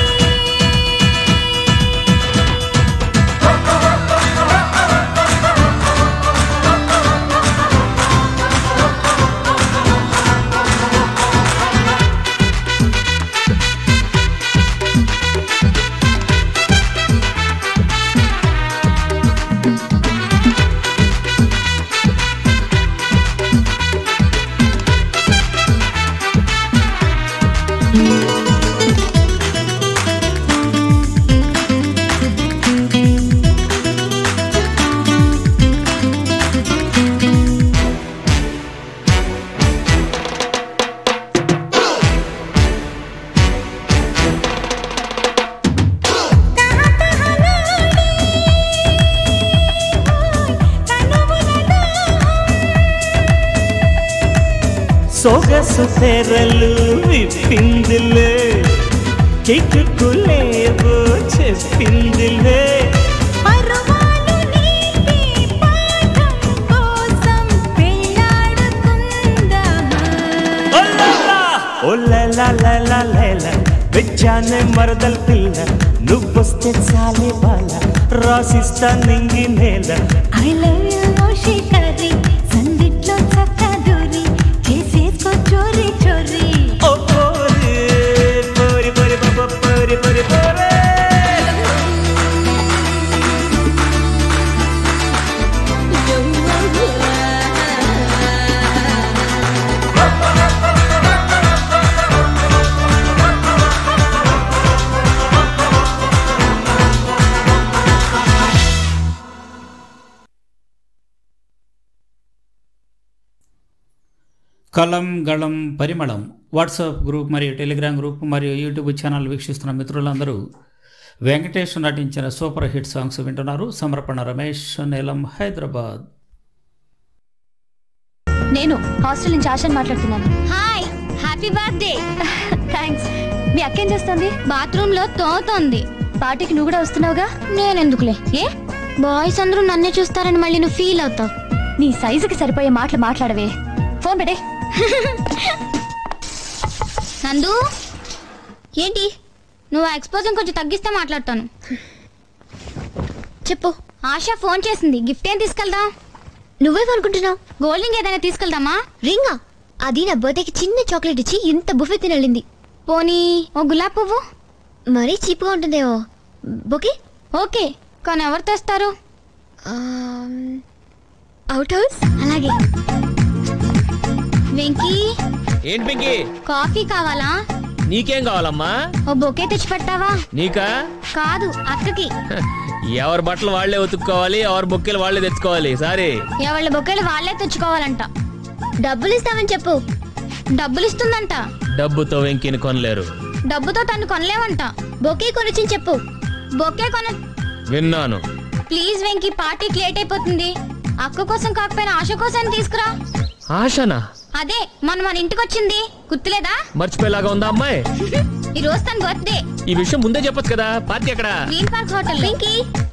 సొగసు తెరలు విప్పిందిలే కిక్కులేవో చెప్పిందిలే పరువాలు నీటి పాఠం కోసం పెళ్ళాడుకుందామా ఓలలా వెచ్చానే మరదల పిల్ల నువ్వొస్తే చాలే బాల రాసిస్తా నింగి నేల ఐ లవ్ యు శిఖరి సందిట్లో చక్క దూరి చేసేసుకో చోరీ చోరీ ఓ పోరి పోరి పోరి బాబా పోరి పోరి పోరే కలం గళం పరిమళం వాట్సాప్ గ్రూప్ మరియు టెలిగ్రామ్ గ్రూప్ మరియు యూట్యూబ్ ఛానల్ వీక్షిస్తున్న మిత్రులందరూ వెంకటేష్ నటించిన సూపర్ హిట్ సాంగ్స్ వింటున్నారు సమర్పణ రమేష్ నీలం హైదరాబాద్ నేను హాస్టల్ నుంచి ఆశని మాట్లాడుతున్నాను హాయ్ హ్యాపీ బర్త్డే థ్యాంక్స్ మీ అక్క ఏం చేస్తుంది బాత్రూమ్ లో తోతోంది పార్టీకి నువ్వు కూడా వస్తున్నావుగా నేనెందుకులే ఏ బాయ్స్ అందరూ నన్నే చూస్తారని మళ్ళీ నువ్వు ఫీల్ అవుతావు నీ సైజుకి సరిపోయే మాటలు మాట్లాడవే ఫోన్ పెట్టే నందు ఏంటి నువ్వు ఎక్స్పోజింగ్ కొంచెం తగ్గిస్తే మాట్లాడతాను చెప్పు ఆశ ఫోన్ చేసింది గిఫ్ట్ ఏం తీసుకెళ్దాం నువ్వేమనుకుంటున్నావు గోల్డింగ్ ఏదైనా తీసుకెళ్దామా రింగా అది నా బర్త్డేకి చిన్న చాక్లెట్ ఇచ్చి ఇంత బుఫే తినలింది పోనీ ఓ గులాబ్ పువ్వు మరీ చీప్గా ఉంటుందేమో బొకే ఓకే కానీ ఎవరు తెస్తారు అవుట్ హౌస్ అలాగే వెంకీ ఏంటి పింకి కాఫీ కావాలా నీకేం కావాలమ్మా ఓ బొకే తెచ్చి పెట్టావా నీకా కాదు అక్కకి ఎవరి బట్టలు వాళ్ళే ఉతుక్కోవాలి ఎవరి బొక్కెలు వాళ్ళే తెచ్చుకోవాలి సారీ ఎవళ్ళ బొకేలు వాళ్ళే తెచ్చుకోవాలంట డబ్బులు ఇస్తామని చెప్పు డబ్బులు ఇస్తుందంట డబ్బుతో వెంకిని కొనలేరు డబ్బుతో తను కొనలేవంట బొకే కొనొచ్చని చెప్పు బొకే కొన విన్నాను ప్లీజ్ వెంకీ పార్టీకి లేట్ అయిపోతుంది అక్క కోసం కాకపోయినా ఆశ కోసం తీసుకురా ఆశనా అదే మన మన ఇంటికి వచ్చింది గుర్తులేదా మర్చిపోయేలాగా ఉందా అమ్మాయి ఈ రోజు తన బర్త్డే ఈ విషయం ముందే చెప్పొచ్చు కదా పార్టీ ఎక్కడ green park hotel Venky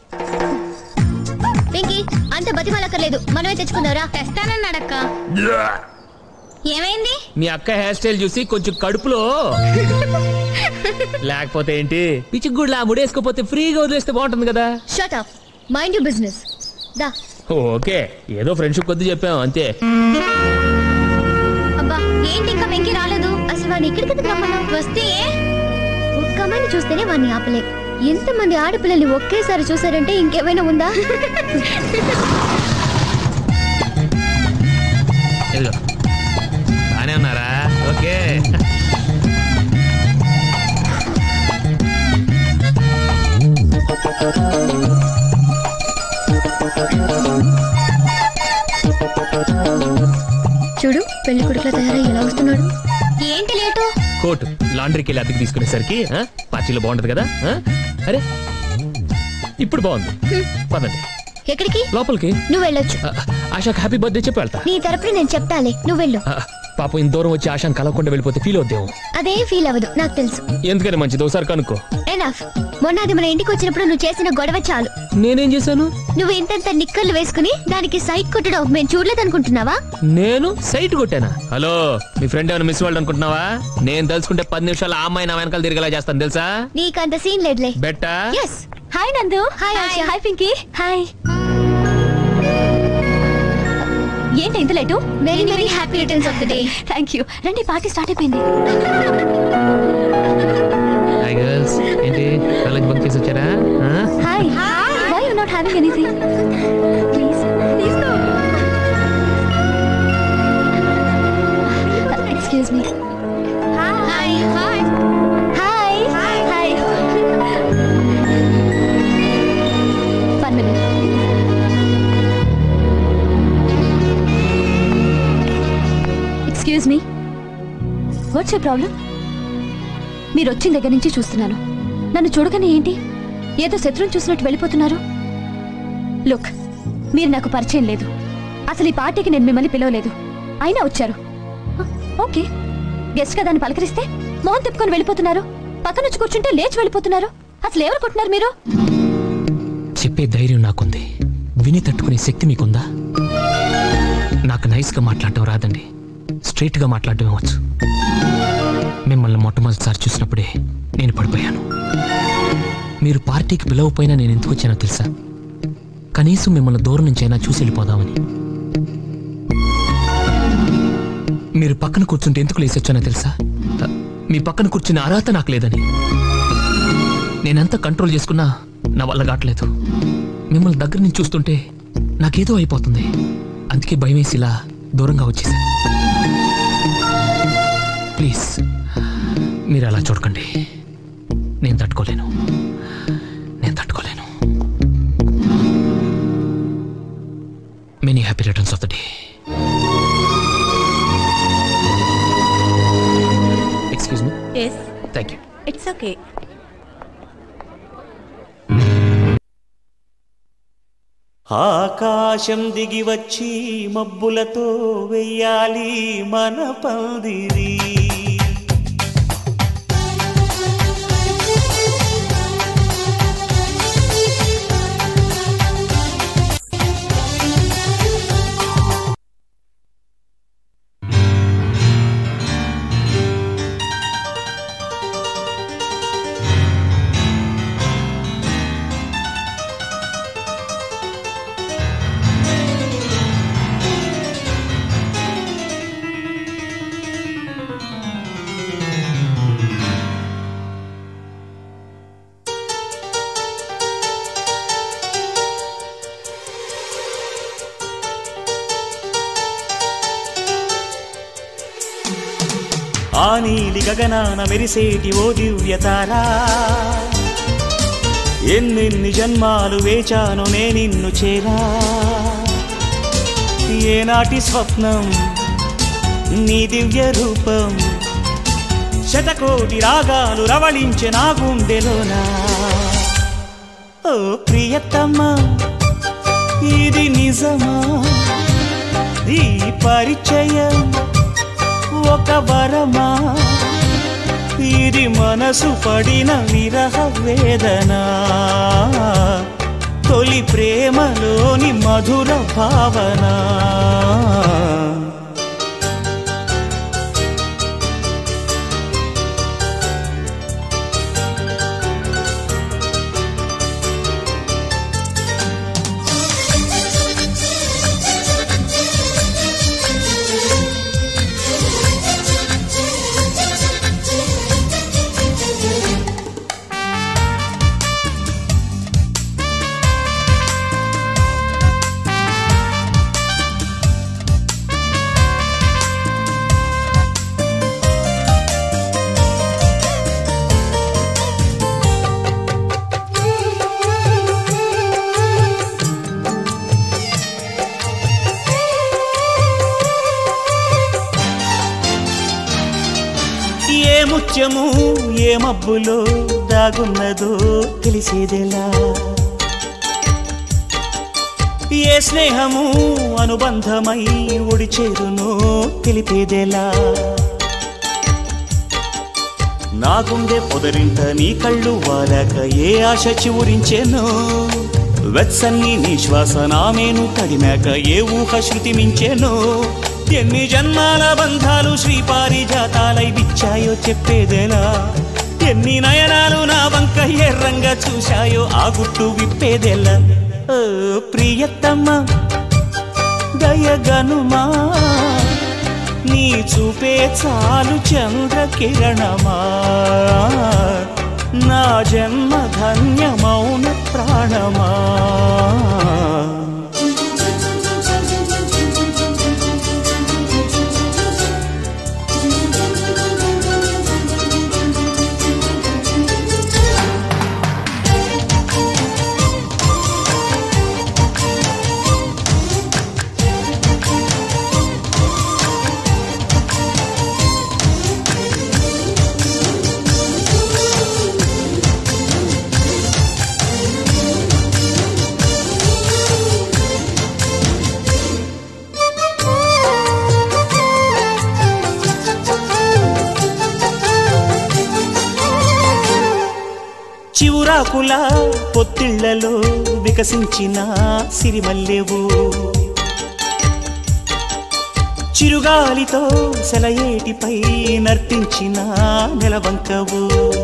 Venky అంత బతిమాలక్కర్లేదు మనమే తెచ్చుకుందారా తెస్తానన్నాడక్క ఏమైంది మీ అక్క హెయిర్ స్టైల్ చూసి కొంచెం కడుపులో లేకపోతే ఏంటి పిచ్చిగుడ్లా ముడేసుకోపోతే ఫ్రీగా వదిలేస్తే బాగుంటుంది కదా shut up mind you business దా ఓకే ఏదో ఫ్రెండ్షిప్ కొద్ది చెప్పాం అంతే అబ్బా ఏంటి ఇంకా వెంకీ రాలేదు అసలు వాడిని ఇక్కడికి ఎందుకు రమ్మన్నావు వస్తే ఒక్క అమ్మాయిని చూస్తేనే వాడిని ఆపలే ఎంతమంది ఆడపిల్లల్ని ఒకేసారి చూసారంటే ఇంకేమైనా ఉందా ఇదిగో బానే ఉన్నారా ఓకే చూడు పెళ్లి కొడుకుల తయారై ఎలా వస్తున్నాడు ఏంటి లేటు కోట్ లాండ్రీకి వెళ్ళి అద్దెకి తీసుకునేసరికి ఆ, పార్టీలో బాగుంటది కదా ఆ? అరే ఇప్పుడు బాగుంది పదండి ఎక్కడికి లోపలికి నువ్వు వెళ్ళొచ్చు ఆ, ఆశాకి హ్యాపీ బర్త్డే చెప్పి వెళ్తా నీ తరపున నేను చెప్తాలే నువ్వు వెళ్ళు ఆ, పాపం ఇంత దూరం వచ్చి ఆశాని కలవకుండా వెళ్ళిపోతే ఫీల్ అవుతాము అదేం ఫీల్ అవ్వదు నాకు తెలుసు ఎందుకని మంచిది ఒకసారి కనుక్కో ఎనఫ్ మొన్న అది మన ఇంటికి వచ్చినప్పుడు నువ్వు చేసిన గొడవ చాలు నేనేం చేశాను నువ్వు ఇంతంత నిక్కర్లు వేసుకుని దానికి సైట్ కొట్టడం మేము చూడలేదనుకుంటున్నావా నేను సైట్ కొట్టానా హలో మీ ఫ్రెండ్ ఏమైనా మిస్ వాళ్ళు అనుకుంటున్నావా నేను తెలుసుకుంటే పది నిమిషాలు ఆ అమ్మాయి నా వెనకాల తిరిగేలా చేస్తాను తెలుసా నీకంత సీన్ లేదులే బెట్టా yes hi Nandu hi Asha hi Pinky hi ఏంటి ఇంత late very very happy returns of the day thank you రండి పార్టీ స్టార్ట్ అయిపోయింది హాయ్ గర్ల్స్ ఏంటి కాలేజ్ బంక్ చేసి వచ్చారా ఆ? Hi why you not having anything please తీసుకో excuse me hi hi hi hi one minute excuse me what's your problem మీరు వచ్చిన దగ్గర నుంచి చూస్తున్నాను నన్ను చూడగానే ఏంటి ఏదో శత్రువుని చూసినట్టు వెళ్ళిపోతున్నారు లుక్ మీరు నాకు పరిచయం లేదు అసలు ఈ పార్టీకి నేను మిమ్మల్ని పిలవలేదు అయినా వచ్చారు హ, ఓకే గెస్ట్ కదా అని పలకరిస్తే మోహన్ తిప్పుకొని వెళ్ళిపోతున్నారు పక్కన వచ్చి కూర్చుంటే లేచి వెళ్ళిపోతున్నారు అసలు ఎవరు కొట్టినారు మీరు చెప్పే ధైర్యం నాకుంది విని తట్టుకునే శక్తి మీకుందా నాకు నైస్గా మాట్లాడటం రాదండి స్ట్రైట్గా మాట్లాడటం వచ్చు మిమ్మల్ని మొట్టమొదటిసారి చూసినప్పుడే నేను పడిపోయాను మీరు పార్టీకి పిలవపోయినా నేను ఎందుకు వచ్చానో తెలుసా కనీసం మిమ్మల్ని దూరం నుంచైనా చూసి వెళ్ళిపోదామని మీరు పక్కన కూర్చుంటే ఎందుకు లేసి వచ్చానో తెలుసా మీ పక్కన కూర్చునే అర్హత నాకు లేదని నేనెంత కంట్రోల్ చేసుకున్నా నా వల్ల కావట్లేదు మిమ్మల్ని దగ్గర నుంచి చూస్తుంటే నాకేదో అయిపోతుంది అందుకే భయం వేసి ఇలా దూరంగా వచ్చేసాను ప్లీజ్ మీరు అలా చూడకండి నేను తట్టుకోలేను నేను తట్టుకోలేను many happy returns of the day excuse me yes thank you it's okay ఆకాశం దిగి వచ్చి మబ్బులతో వెయ్యాలి మన పందిరి ఆ నీలి గగనాన మెరిసేటి ఓ దివ్యతారా ఎన్నెన్ని జన్మాలు వేచాను నే నిన్ను చేరా ఏనాటి స్వప్నం నీ దివ్య రూపం శతకోటి రాగాలు రవళించే నా గుండెలోనా ఓ ప్రియతమ్మా ఇది నిజమా ఈ పరిచయం ఒక వరమా ఇది మనసు పడిన విరహ వేదన తొలి ప్రేమలోని మధుర భావన ముత్యము ఏ మబ్బులో దాగున్నదో తెలిసేదెలా ఏ స్నేహము అనుబంధమై ఒడి చేరునో తెలిపేదెలా నా గుండె పొదరింట నీ కళ్ళు వాలాక ఏ ఆశ చివురించెనో వెత్సన్ని నీ శ్వాస నామేను తడిమాక ఏ ఊహ శృతి మించెనో ఎన్ని జన్మాల బంధాలు శ్రీపారిజాతాలై విచ్చాయో చెప్పేదేలా ఎన్ని నయనాలు నా వంక ఎర్రంగా చూశాయో ఆ గుట్టు విప్పేదెలా ఓ ప్రియతమ్మ దయగనుమా నీ చూపే చాలు చంద్ర కిరణమా నా జన్మ ధన్యమౌన ప్రాణమా చివురాకుల పొత్తిళ్లలో వికసించిన సిరిమల్లెవు చిరుగాలితో సెలయేటిపై నర్తించిన నెలవంకవు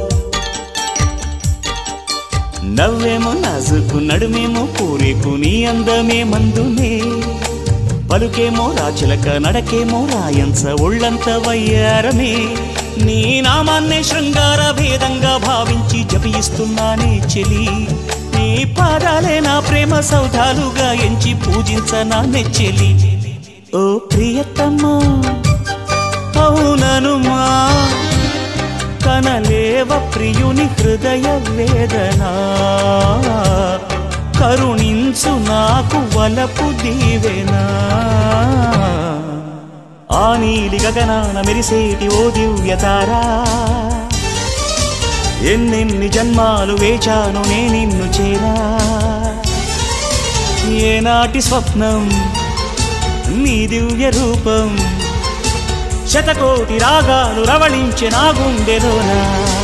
నవ్వేమో నాజుకు నడుమేమో పూరేకు నీ అందమే మందునే పలుకేమో రాచిలక నడకేమో రాయంస ఒళ్ళంత వయ్యారమే నీ నామాన్నే శృంగార భేదంగా భావించి జపిస్తున్నానే చెలి నీ పాదాలే నా ప్రేమ సౌధాలుగా ఎంచి పూజించనా నెచ్చెలి ఓ ప్రియతమ్మా అవుననుమా కనలేవ ప్రియుని హృదయ వేదన కరుణించు నాకు వలపు దీవెనా ఆ నీలి గగనాన మెరిసేటి ఓ దివ్యతారా ఎన్నెన్ని జన్మాలు వేచాను నే నిన్ను చేరా ఏనాటి స్వప్నం నీ దివ్య రూపం శతకోటి రాగాలు రవళించే నా గుండెలోనా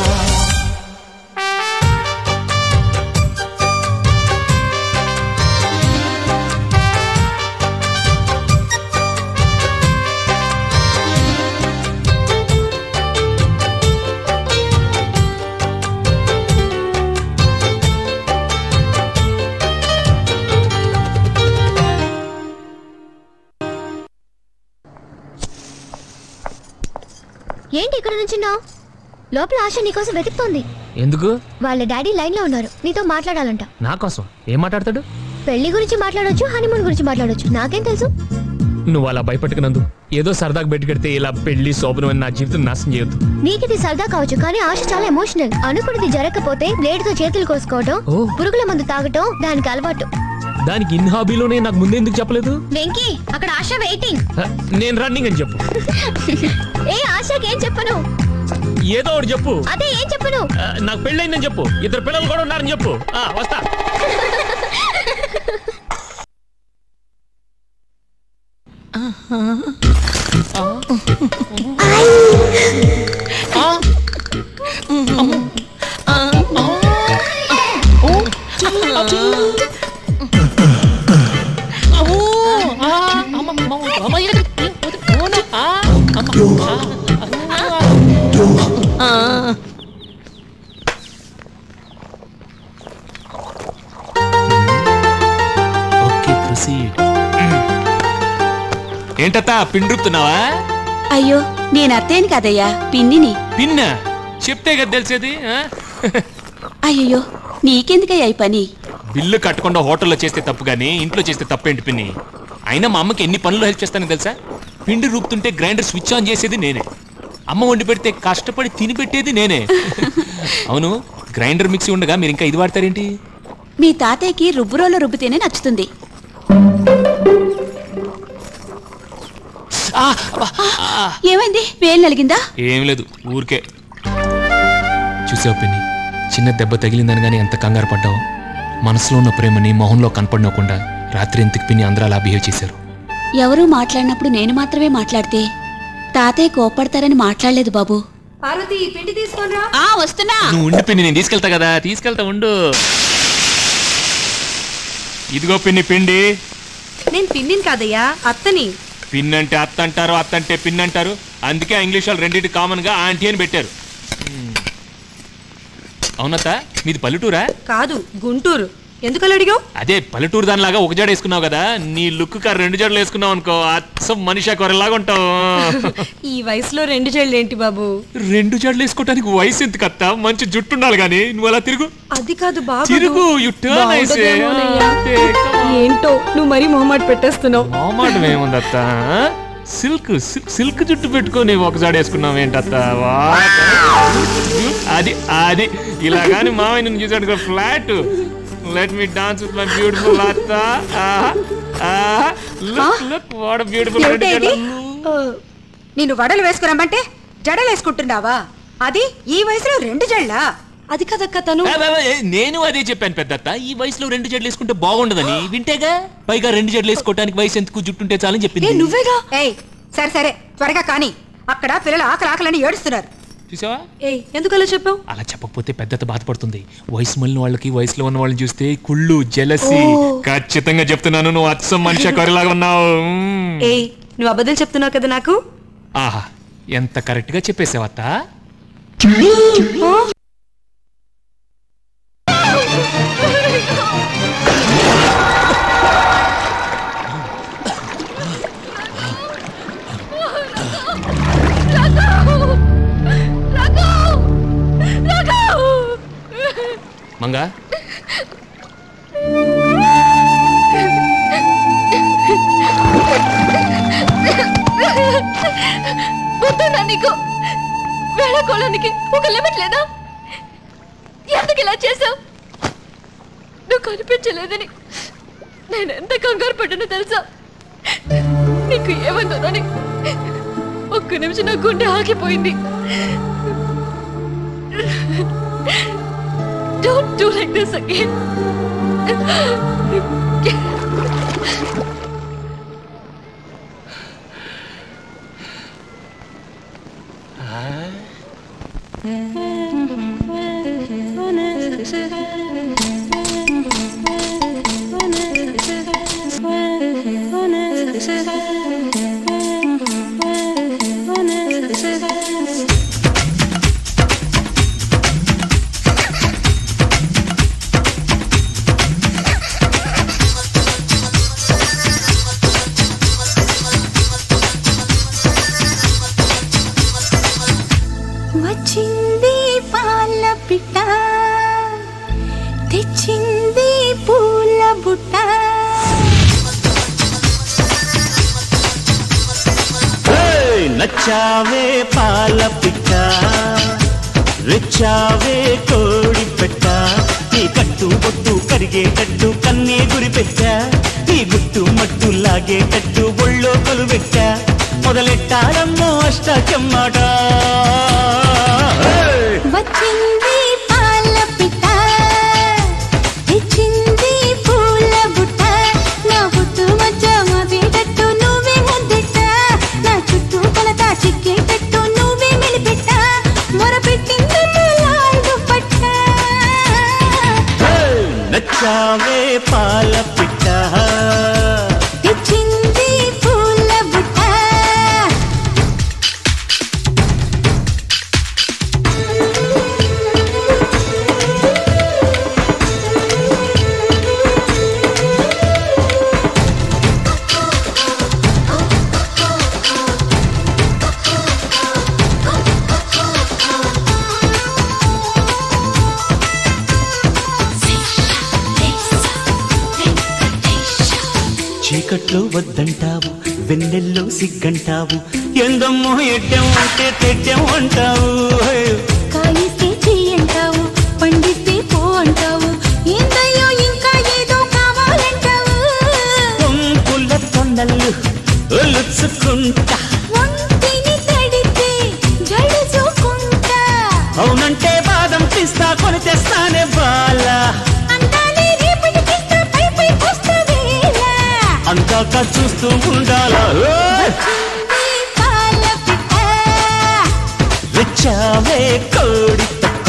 ఏంటి ఇక్కడ నుంచున్నావు లోపల ఆశ నీకోసం వెతుకుతోంది ఎందుకు వాళ్ళ డాడీ లైన్ లో ఉన్నారు నీతో మాట్లాడాలంట నా కోసం ఏం మాట్లాడతాడు పెళ్లి గురించి మాట్లాడొచ్చు హనీమూన్ గురించి మాట్లాడొచ్చు నాకేం తెలుసు నువ్వు అలా భయపెట్టుకున్నందు ఏదో సరదాగా పెట్టుకెడితే ఇలా పెళ్లి శోభనం అని నా జీవితం నాశనం చేయొద్దు నీకిది సరదా కావచ్చు కానీ ఆశ చాలా ఎమోషనల్ అనుకున్నది జరగకపోతే బ్లేడ్ తో చేతులు కోసుకోవడం ఓ. పురుగుల మందు తాగటం దానికి అలవాటు దానికి ఇన్ హాబీలోనే నాకు ముందే ఎందుకు చెప్పలేదు వెంకీ అక్కడ ఆశ వెయిటింగ్ హ, నేను రన్నింగ్ అని చెప్పు ఏ ఆశకి ఏం చెప్పను ఏదో ఒకటి చెప్పు అదే ఏం చెప్పను ఆ, నాకు పెళ్ళైందని చెప్పు ఇద్దరు పిల్లలు కూడా ఉన్నారని చెప్పు ఆ, వస్తా ఓకే ప్రొసీడ్ ఏంటత్త పిండుతున్నావా అయ్యో నేను అత్తేను కదయ్యా పిన్నిని పిన్న చెప్తే కదా తెలిసేది ఆ? అయ్యయ్యో నీకెందుకయ్యా ఈ పని బిల్లు కట్టకుండా హోటల్లో చేస్తే తప్పు కానీ ఇంట్లో చేస్తే తప్పేంటి పిన్ని అయినా మా అమ్మకి ఎన్ని పనులు హెల్ప్ చేస్తానో తెలుసా పిండి రూపుతుంటే గ్రైండర్ స్విచ్ ఆన్ చేసేది నేనే అమ్మ వండి పెడితే కష్టపడి తిని పెట్టేది నేనే అవును గ్రైండర్ మిక్సీ ఉండగా మీరు ఇంకా ఇది వాడతారేంటి మీ తాతయ్యకి రుబ్బురోలో రుబ్బితేనే నచ్చుతుంది ఆ, అబ్బా, ఆ, ఏమైంది వేలు నలిగిందా ఏం లేదు ఊరికే చూసావు పిన్ని చిన్న దెబ్బ తగిలిందని కానీ ఎంత కంగారు పడ్డావు మనసులో ఉన్న ప్రేమని మొహంలో కనపడనకుండా రాత్రి ఎంతకు పిన్ని అందరూ అలా బిహేవ్ చేశారు ఎవరూ మాట్లాడినప్పుడు నేను మాత్రమే మాట్లాడితే తాతయ్య కోపడతారని మాట్లాడలేదు బాబు పార్వతి పిండి తీసుకోనరా ఆ వస్తున్నా నువ్వు ఉండి పిన్ని నేను తీసుకెళ్తా కదా తీసుకెళ్తా ఉండు ఇదిగో పిన్ని పిండి నేను పిన్నిని కాదయ్యా అత్తని పిన్ అంటే అత్త అంటారు అత్త అంటే పిన్ అంటారు అందుకే ఆ ఇంగ్లీష్ వాళ్ళు రెండింటి కామన్ గా ఆంటీ అని పెట్టారు మ్మ్. అవునత్త మీది పల్లెటూరా కాదు గుంటూరు ఎందుకలా అడిగావు అదే పల్లెటూరు దానిలాగా ఒక జడ వేసుకున్నావు కదా నీ లుక్ కా రెండు జడలు వేసుకున్నావు అనుకో అచ్చం మనిషి కొరలాగా ఉంటావు ఈ వయసులో రెండు చెళ్ళు ఏంటి బాబు రెండు జడలు వేసుకోవడానికి వయసు ఎంత కత్త మంచి జుట్టు ఉండాలి కానీ నువ్వు అలా తిరుగు అది కాదు బాబు తిరుగు, you turn, I say. అంతే, ఏంటో నువ్వు మరీ మొహమాట పెట్టేస్తున్నావు మొహమాటం ఏముందత్త సిల్క్ సిల్క్ జుట్టు పెట్టుకొని ఒక జాడ వేసుకున్నావు ఏంటత్త వా. అది అది ఇలా కానీ మామయ్య నిన్ను చూసాడు flat let me dance with my beautiful అత్త లుక్ లుక్ వాట్ బ్యూటిఫుల్ ఏమిటి ఇది? ఆ, నిన్ను వడలు వేసుకురమ్మంటే జడలు వేసుకుంటున్నావా అది ఈ వయసులో రెండు జళ్ళా అది కదక్క తను నేను అదే చెప్పాను పెద్దత్త ఈ వయసులో రెండు జడలు వేసుకుంటే బాగుండదని వింటేగా పైగా రెండు జడలు వేసుకోవడానికి వయసు ఎందుకు జుట్టుంటే చాలని చెప్పింది నువ్వేగా ఏయ్ సరే సరే త్వరగా కానీ అక్కడ పిల్లలు ఆకలి ఆకలని ఏడుస్తున్నారు చూసావా ఏయ్ ఎందుకలా చెప్పావు అలా చెప్పకపోతే పెద్దత బాధపడుతుంది వయసు మళ్ళిన వాళ్ళకి వయసులో ఉన్న వాళ్ళని చూస్తే కుళ్ళు జలసి ఖచ్చితంగా చెప్తున్నాను నువ్వు అచ్చం మనిషి కరిలాగా ఉన్నావు మ్మ్. ఏయ్ నువ్వు అబద్ధం చెప్తున్నావు కదా నాకు ఆహా ఎంత కరెక్ట్ గా చెప్పేసావత్త మంగా వద్దునా నీకు వేళకోళానికి ఒక లిమిట్ లేదా ఎందుకు ఇలా చేసావు నువ్వు కనిపించలేదని నేను ఎంత కంగారు పడ్డానో తెలుసా నీకు ఏమంటుందని ఒక్క నిమిషం నా గుండె ఆగిపోయింది don't do like this again వచ్చింది పాల పిట్ట తెచ్చింది పూల బుట్ట ఏయ్, నచ్చావే పాల పిట్ట రెచ్చావే కోడి పెట్ట నీ కట్టు బొట్టు కరిగేటట్టు కన్నే గురి పెట్టా నీ గుట్టు మట్టు లాగేటట్టు ఒళ్ళో కొలువెట్ట మొదలెట్టాలమ్మో అష్టాచమ్మాట ఏయ్! వచ్చింది పాల పిట్ట తెచ్చింది పూల బుట్ట నా పుట్టు మధ్య మదేటట్టు నువ్వే ముద్దెట్ట నా చుట్టూ కొలత చిక్కేటట్టు నువ్వే మెలిపెట్ట మొరపెట్టింది లాల్ దుప్పట్ట ఏయ్, నచ్చావే పాల పిట్ట తెచ్చింది పూల బుట్ట చీకట్లో వద్దంటావు వెన్నెల్లో సిగ్గంటావు ఎందమ్మో ఎడ్డం అంటే తెడ్డం అంటావు హే. కాయిస్తే చెయ్యంటావు పండిస్తే పో అంటావు ఏందయ్యో ఇంకా ఏదో కావాలంటావు కొంపుల తొండలు ఒలుచుకుంటా ఒంటిని తడితే జడుచుకుంటా అవునంటే బాదం దాకా చూస్తూ ఉండాలా ఓయ్! వచ్చావే కోడి పెట్ట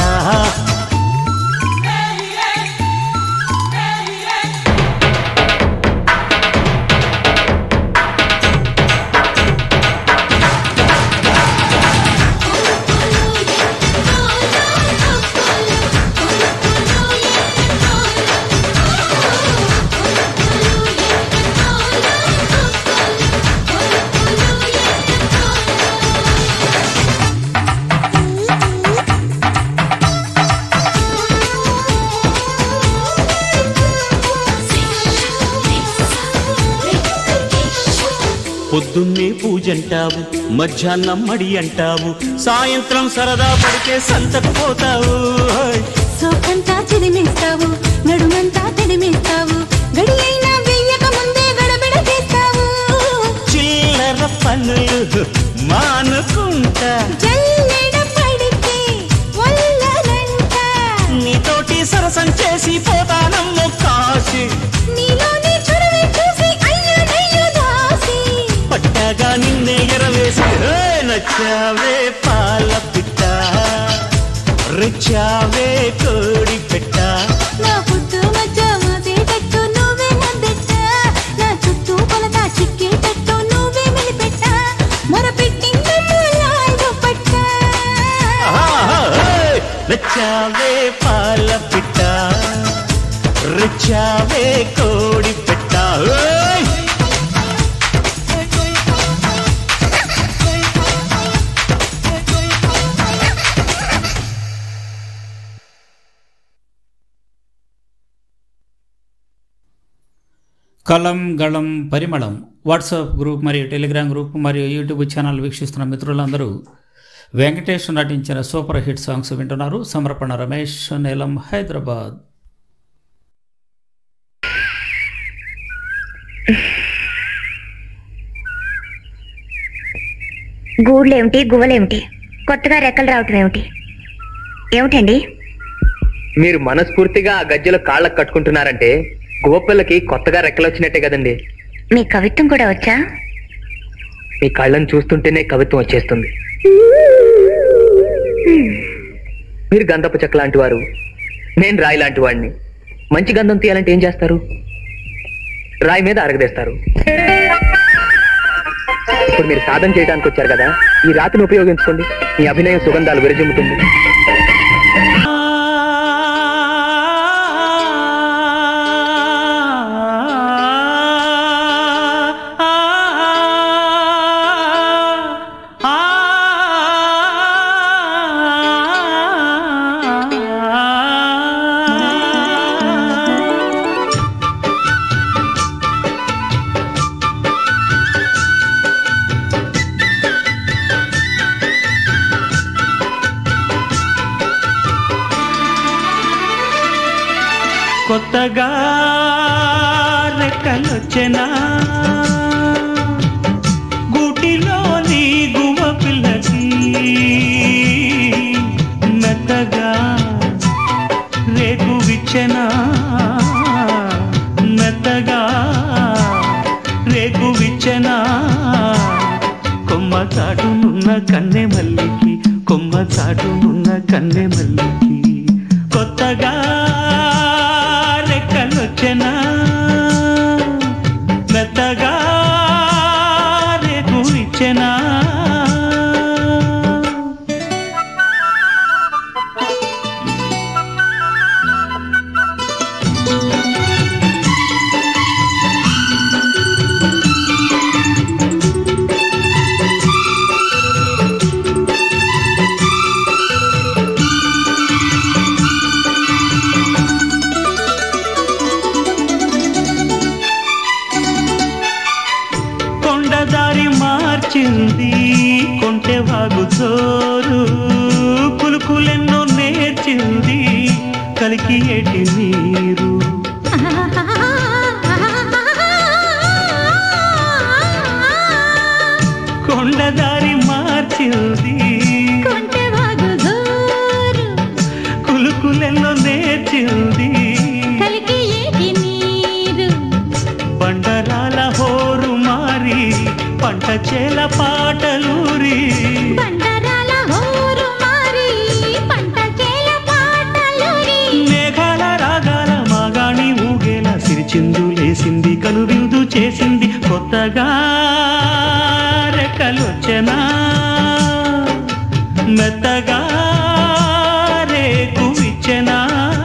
పొద్దున్నే పూజంటావు మధ్యాహ్నం మడి అంటావు సాయంత్రం సరదా పడితే సంతకు పోతావు ఓయ్! సోకంతా చిదిమిస్తావు నడుమంతా తడిమిస్తావు గడి అయినా వెయ్యక ముందే గడబిడ చేస్తావు చిల్లర పనులు మానుకుంటా జల్లెడ పడితే వల్లనంట నీతోటి సరసం చేసి పోతానమ్మో కాశీ నీలోని చొరవే చూసి అయ్యో నయ్యో దాసి పట్టాగా నిన్నే ఎరవేసి ఏయ్ నచ్చావే పాల పిట్ట రెచ్చావే కోడి పెట్ట నా పుట్టు మధ్య మోసేటట్టు నువ్వే ముద్దెట్ట నా చుట్టూ కొలత చిక్కేటట్టు నువ్వే మెలిపెట్ట మొరపెట్టిందమ్మ లాల్ పట్ట ఆహా, ఏయ్! నచ్చావే పాల పిట్ట రెచ్చావే కోడి పెట్ట ఏయ్! కలం గళం పరిమళం వాట్సాప్ గ్రూప్ మరియు టెలిగ్రామ్ గ్రూప్ మరియు యూట్యూబ్ ఛానల్ వీక్షిస్తున్న మిత్రులందరూ వెంకటేష్ నటించిన సూపర్ హిట్ సాంగ్స్ వింటున్నారు సమర్పణ రమేష్ నీలం హైదరాబాద్ గూడ్లేమిటి గువ్వలేమిటి కొత్తగా రెక్కలు రావటం ఏమిటి ఏమిటండి మీరు మనస్ఫూర్తిగా ఆ గజ్జెలో కాళ్ళకు కట్టుకుంటున్నారంటే గువ్వపిల్లకి కొత్తగా రెక్కలు వచ్చినట్టే కదండి మీ కవిత్వం కూడా వచ్చా మీ కళ్ళను చూస్తుంటేనే కవిత్వం వచ్చేస్తుంది మీరు గంధపు చెక్క లాంటి వారు నేను రాయి లాంటి వాడిని మంచి గంధం తీయాలంటే ఏం చేస్తారు రాయి మీద అరగదేస్తారు ఇప్పుడు మీరు సాధన చేయడానికి వచ్చారు కదా ఈ రాతిని ఉపయోగించుకోండి మీ అభినయం సుగంధాలు విరజిమ్ముతుంది కొత్తగా రెక్కలొచ్చెనా గూటిలోని గువ్వ పిల్లకి మెత్తగా రేకు విచ్చెనా మెత్తగా రేకు విచ్చెనా కొమ్మ చాటునున్న కన్నె మల్లికి కొమ్మ చాటునున్న కన్నె మల్లికి కొత్తగా రెక్కలొచ్చెనా మెత్తగా రేకు ఇచ్చెనా కొండదారి మార్చింది కొంటె వాగు చోరు కులుకులెన్నో నేర్చింది కలికి ఏటి నీరు కొండదారి మార్చింది కులుకులెన్నో నేర్చింది బండరాల హో చిందులేసింది కనువిందు చేసింది కొత్తగా రెక్కలొచ్చనా మెత్తగా రేకు విచ్చనా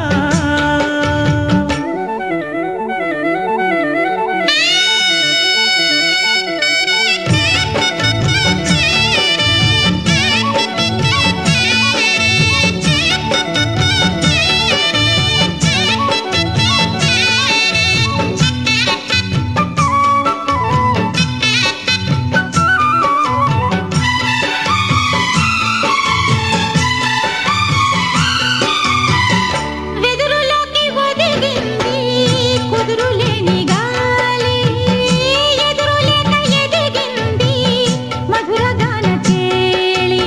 వెదురులోకి ఒదిగింది కుదురులేని గాలి ఎదురులేక ఎదిగింది మధుర గాన కేళి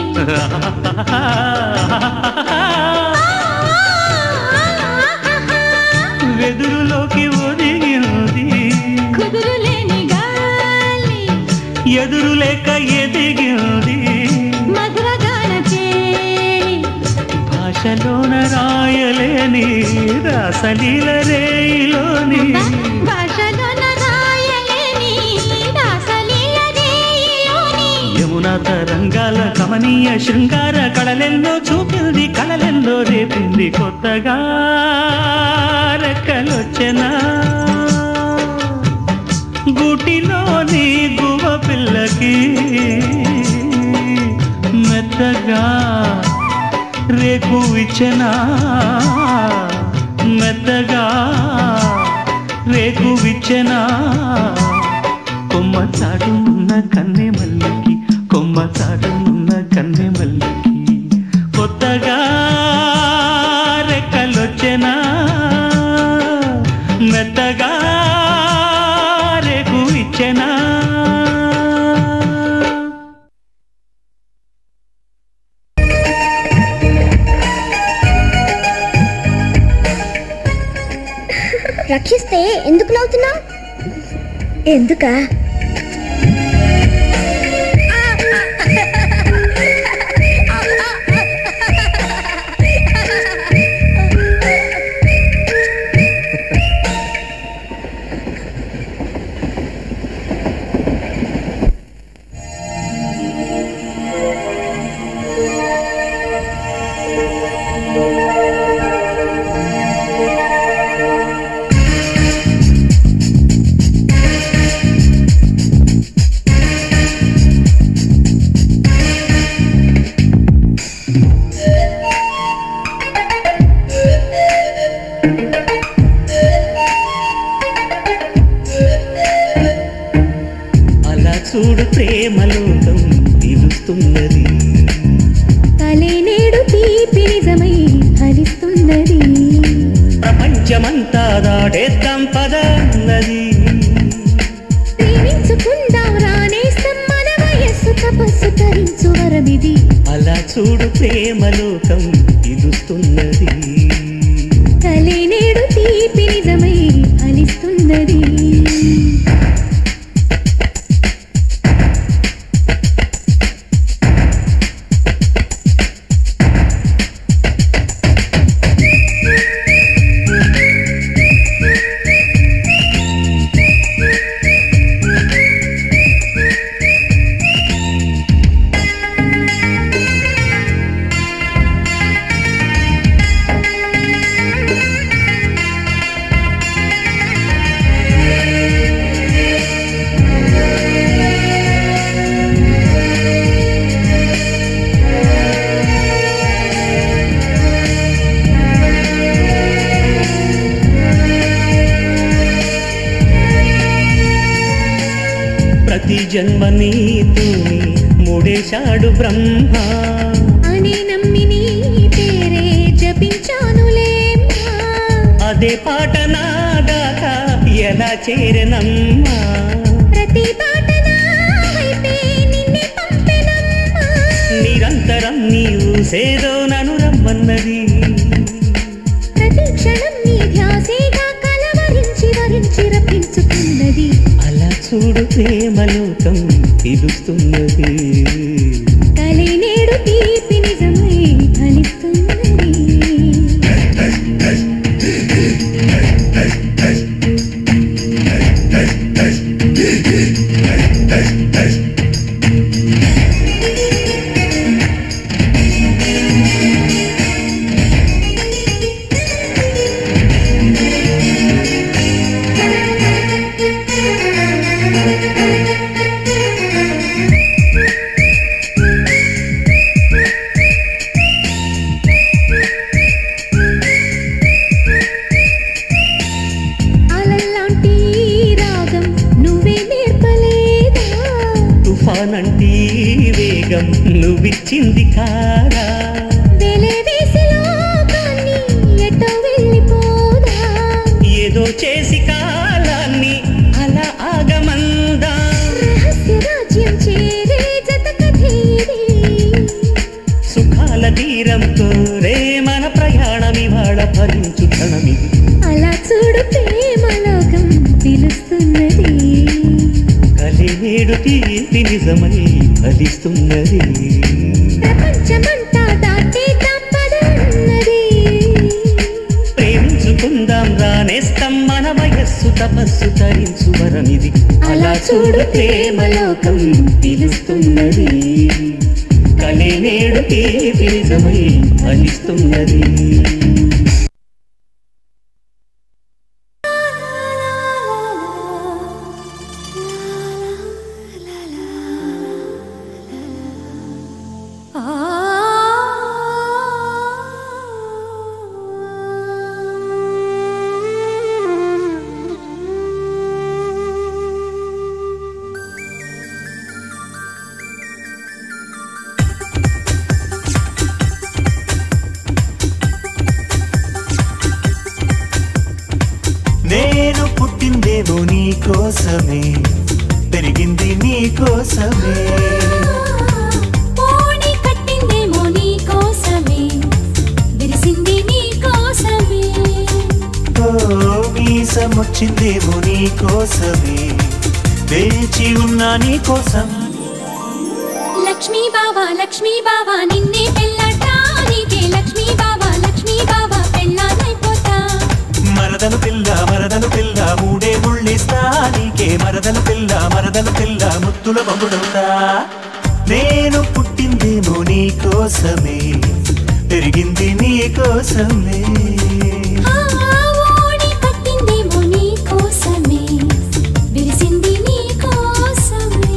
వెదురులోకి ఒదిగింది కుదురులేని గాలి ఎదురులేక ఎదిగింది మధుర గాన కేళి భాషలోన రాయలేని రాసలీల రేయిలోని భాషలోన రాయలేని రాసలీల రేయిలోని యమునా తరంగాల కమనీయ శృంగార కళలెన్నో చూపింది కళలెన్నో రేపింది కొత్తగా రెక్కలొచ్చెనా గుటిలోని గువ పిల్లకి మెత్తగా రేకు ఇచ్చనా మెత్తగా రేకు విచ్చనా కొమ్మ చాటునున్న కన్నె మల్లికి కొమ్మ చాటునున్న కన్నె మల్లికి కొత్తగా రెక్కలొచ్చెనా మెత్తగా రేకు ఇచ్చెనా రక్షిస్తే ఎందుకు నవ్వుతున్నావు ఎందుకా అలా చూడు ప్రేమలోకం పిలుస్తున్నది తలే నేడు తీపి నిజమై ఫలిస్తున్నది ప్రపంచమంతా దాటేద్దాం పద అన్నది ప్రేమించుకుందాం రానేస్తాం మన వయస్సు తపస్సు తరించు వరమిది అలా చూడు ప్రేమలోకం పిలుస్తున్నది తలే నేడు తీపి నిజమై ఫలిస్తున్నది ప్రతి జన్మ నీతోని మూడేశాడు బ్రహ్మ అని నమ్మి నీ పేరే జపించానులేమ్మా అదే పాట నా దాకా ఎలా చేరనమ్మా ప్రతి పాట నా వైపే నిన్నే పంపెనమ్మా నిరంతరం నీవు సేదో నను రమ్మన్నది ప్రతి క్షణం నీ ధ్యాసేగా కలవరించి వరించి రప్పించుకున్నది అలా చూడు ప్రేమలోకం పిలుస్తున్నది కలే నేడు తీపి నిజమై ఫలిస్తున్నది వేగం నువ్విచ్చింది కాదా ఏదో చేసి కాలాన్ని అలా ఆగమందా సుఖాల తీరంతో రే మన ప్రయాణం ఇవాళ భరించు క్షణమిది అలా చూడు ప్రేమలోకం పిలుస్తున్నది కలి నేడు తీర్తి నిజమై ఫలిస్తున్నది ప్రపంచమంతా దాటేద్దాం పదన్నది ప్రేమించుకుందాం రానేస్తాం మన వయస్సు తపస్సు తరించు వరమిది అలా చూడు ప్రేమలోకం పిలుస్తున్నది కలి నేడు తీర్తి నిజమై ఫలిస్తున్నది నేను పుట్టిందేమో నీ కోసమే పెరిగింది నీ కోసమే పోనీ కట్టిందేమో నీ కోసమే విరిసింది నీ కోసమే ఓ మీసం వచ్చిందేమో నీ కోసమే వేచి ఉన్నా నీ కోసం లక్ష్మీ బావా లక్ష్మీ బావా నిన్నే పెళ్ళటానికే లక్ష్మీ బావా లక్ష్మీ బావా పెళ్ళానైపోతా మరదలు పిల్ల మరదలు పిల్ల మూడే ముళ్ళిస్తా నీకే మరదలు పిల్ల మరదలు పిల్ల ముత్తుల బొమ్ముడవుతా నేను పుట్టిందేమో నీ కోసమే పెరిగింది నీ కోసమే ఆ, ఓడి కట్టిందేమో నీ కోసమే విరిసింది నీ కోసమే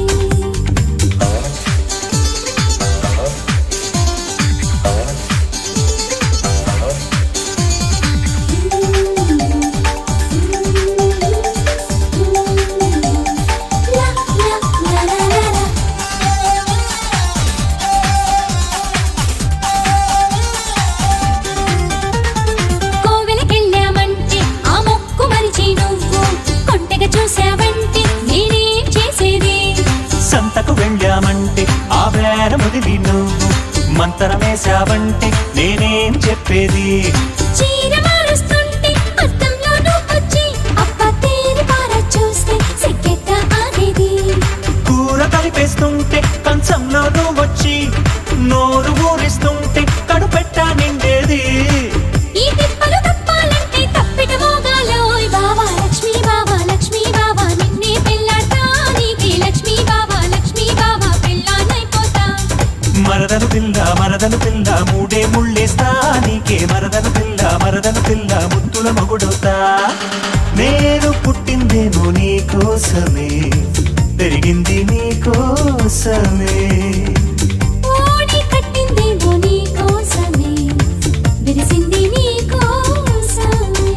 కోవెలకెళ్ళామంటే ఆ మొక్కు మరిచి నువ్వు కొంటెగా చూసావంటే నేనేం చేసేది సంతకు వెళ్ళామంటే ఆ బేరం వదిలి నువ్వు మంతరమేశావంటే నేనేం చెప్పేది చీర మారుస్తుంటే అద్దంలో నువ్వొచ్చి అప్ప తేరి పార చూస్తే సిగ్గెట్ట ఆగేది కూర కలిపేస్తుంటే కంచంలో నువ్వు వచ్చి నోరు ఊరిస్తుంటే కడుపెట్టా నిండేది ఈ తిప్పలు తప్పాలంటే తప్పిట మోగాలోయ్ బావా లక్ష్మీ బావా లక్ష్మీ బావా నిన్నే పెళ్ళాటానికి లక్ష్మీ బావా లక్ష్మీ బావా పెళ్ళానైపోతా మరదలు పిల్ల మరదలు పిల్ల మూడే ముళ్ళేస్తా నీకే మరదలు పిల్ల మరదలు పిల్ల ముత్తుల మగుడవుతా నేను పుట్టిందేమో నీ కోసమే పెరిగింది నీ కోసమే ఓడి కట్టిందేమో నీ కోసమే విరిసింది నీ కోసమే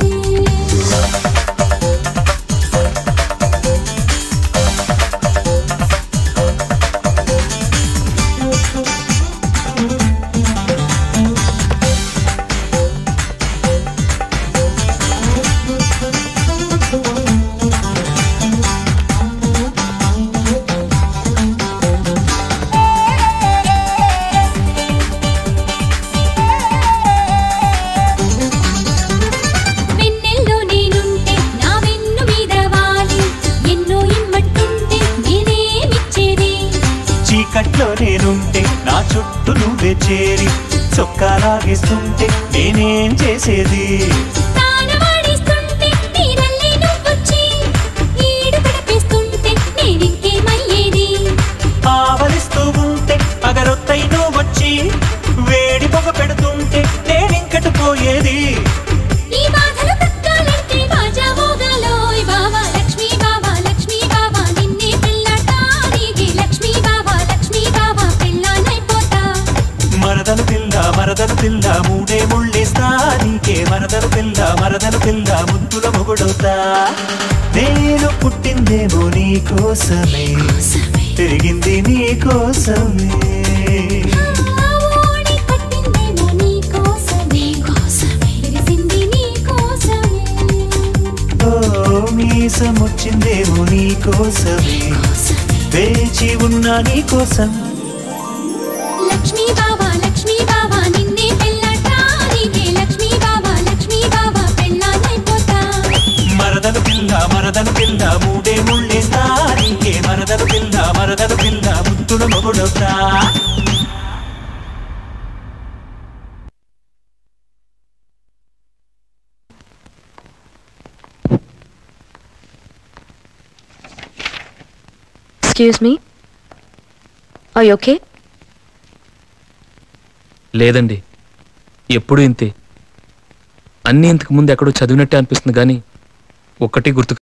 వెన్నెల్లో నేనుంటే నా వెన్ను మీద వాలి ఎన్నో ఇమ్మట్టుంటే నేనేమిచ్చేది చీకట్లో నేనుంటే నా చుట్టూ నువ్వే చేరి చొక్కా లాగేస్తుంటే నేనేం చేసేది తానవాడిస్తుంటే నీరల్లే నువ్వొచ్చి ఈడు గడిపేస్తుంటే నేనింకేమయ్యేది ఆవలిస్తూ ఉంటే అగరొత్తై నువ్వు వచ్చి వేడి పొగ పెడుతుంటే నేనింకటి పోయేది ఈ బాధలు తక్కాలంటే బాజా మోగాలోయ్ బావా లక్ష్మీ బావా లక్ష్మీ బావా నిన్నే పెళ్ళాటానికి లక్ష్మీ బావా లక్ష్మీ బావా పెళ్ళానైపోతా మరదలు పిల్ల మరదలు పిల్ల మూడే ముళ్ళేస్తా నీకే మరదలు పిల్ల మరదలు పిల్ల ముద్దుల మొగుడవుతా నేను పుట్టిందేమో నీ కోసమే పెరిగింది నీ కోసమే మీసం వచ్చిందేమో నీ కోసమే వేచి ఉన్నా నీ కోసం లక్ష్మీ బావా లక్ష్మీ బావా నిన్నే పెళ్ళటానికే లక్ష్మీ బావా లక్ష్మీ బావా పెళ్ళానైపోతా మరదలు పిల్ల మరదలు పిల్ల మూడే ముళ్ళేస్తా నీకే మరదలు పిల్ల మరదలు పిల్ల ముద్దుల మొగుడవుతా ఎక్స్క్యూజ్ మీ ఐ ఓకే లేదండి ఎప్పుడూ ఇంతే అన్నీ ఇంతకు ముందు ఎక్కడో చదివినట్టే అనిపిస్తుంది కానీ ఒక్కటి గుర్తు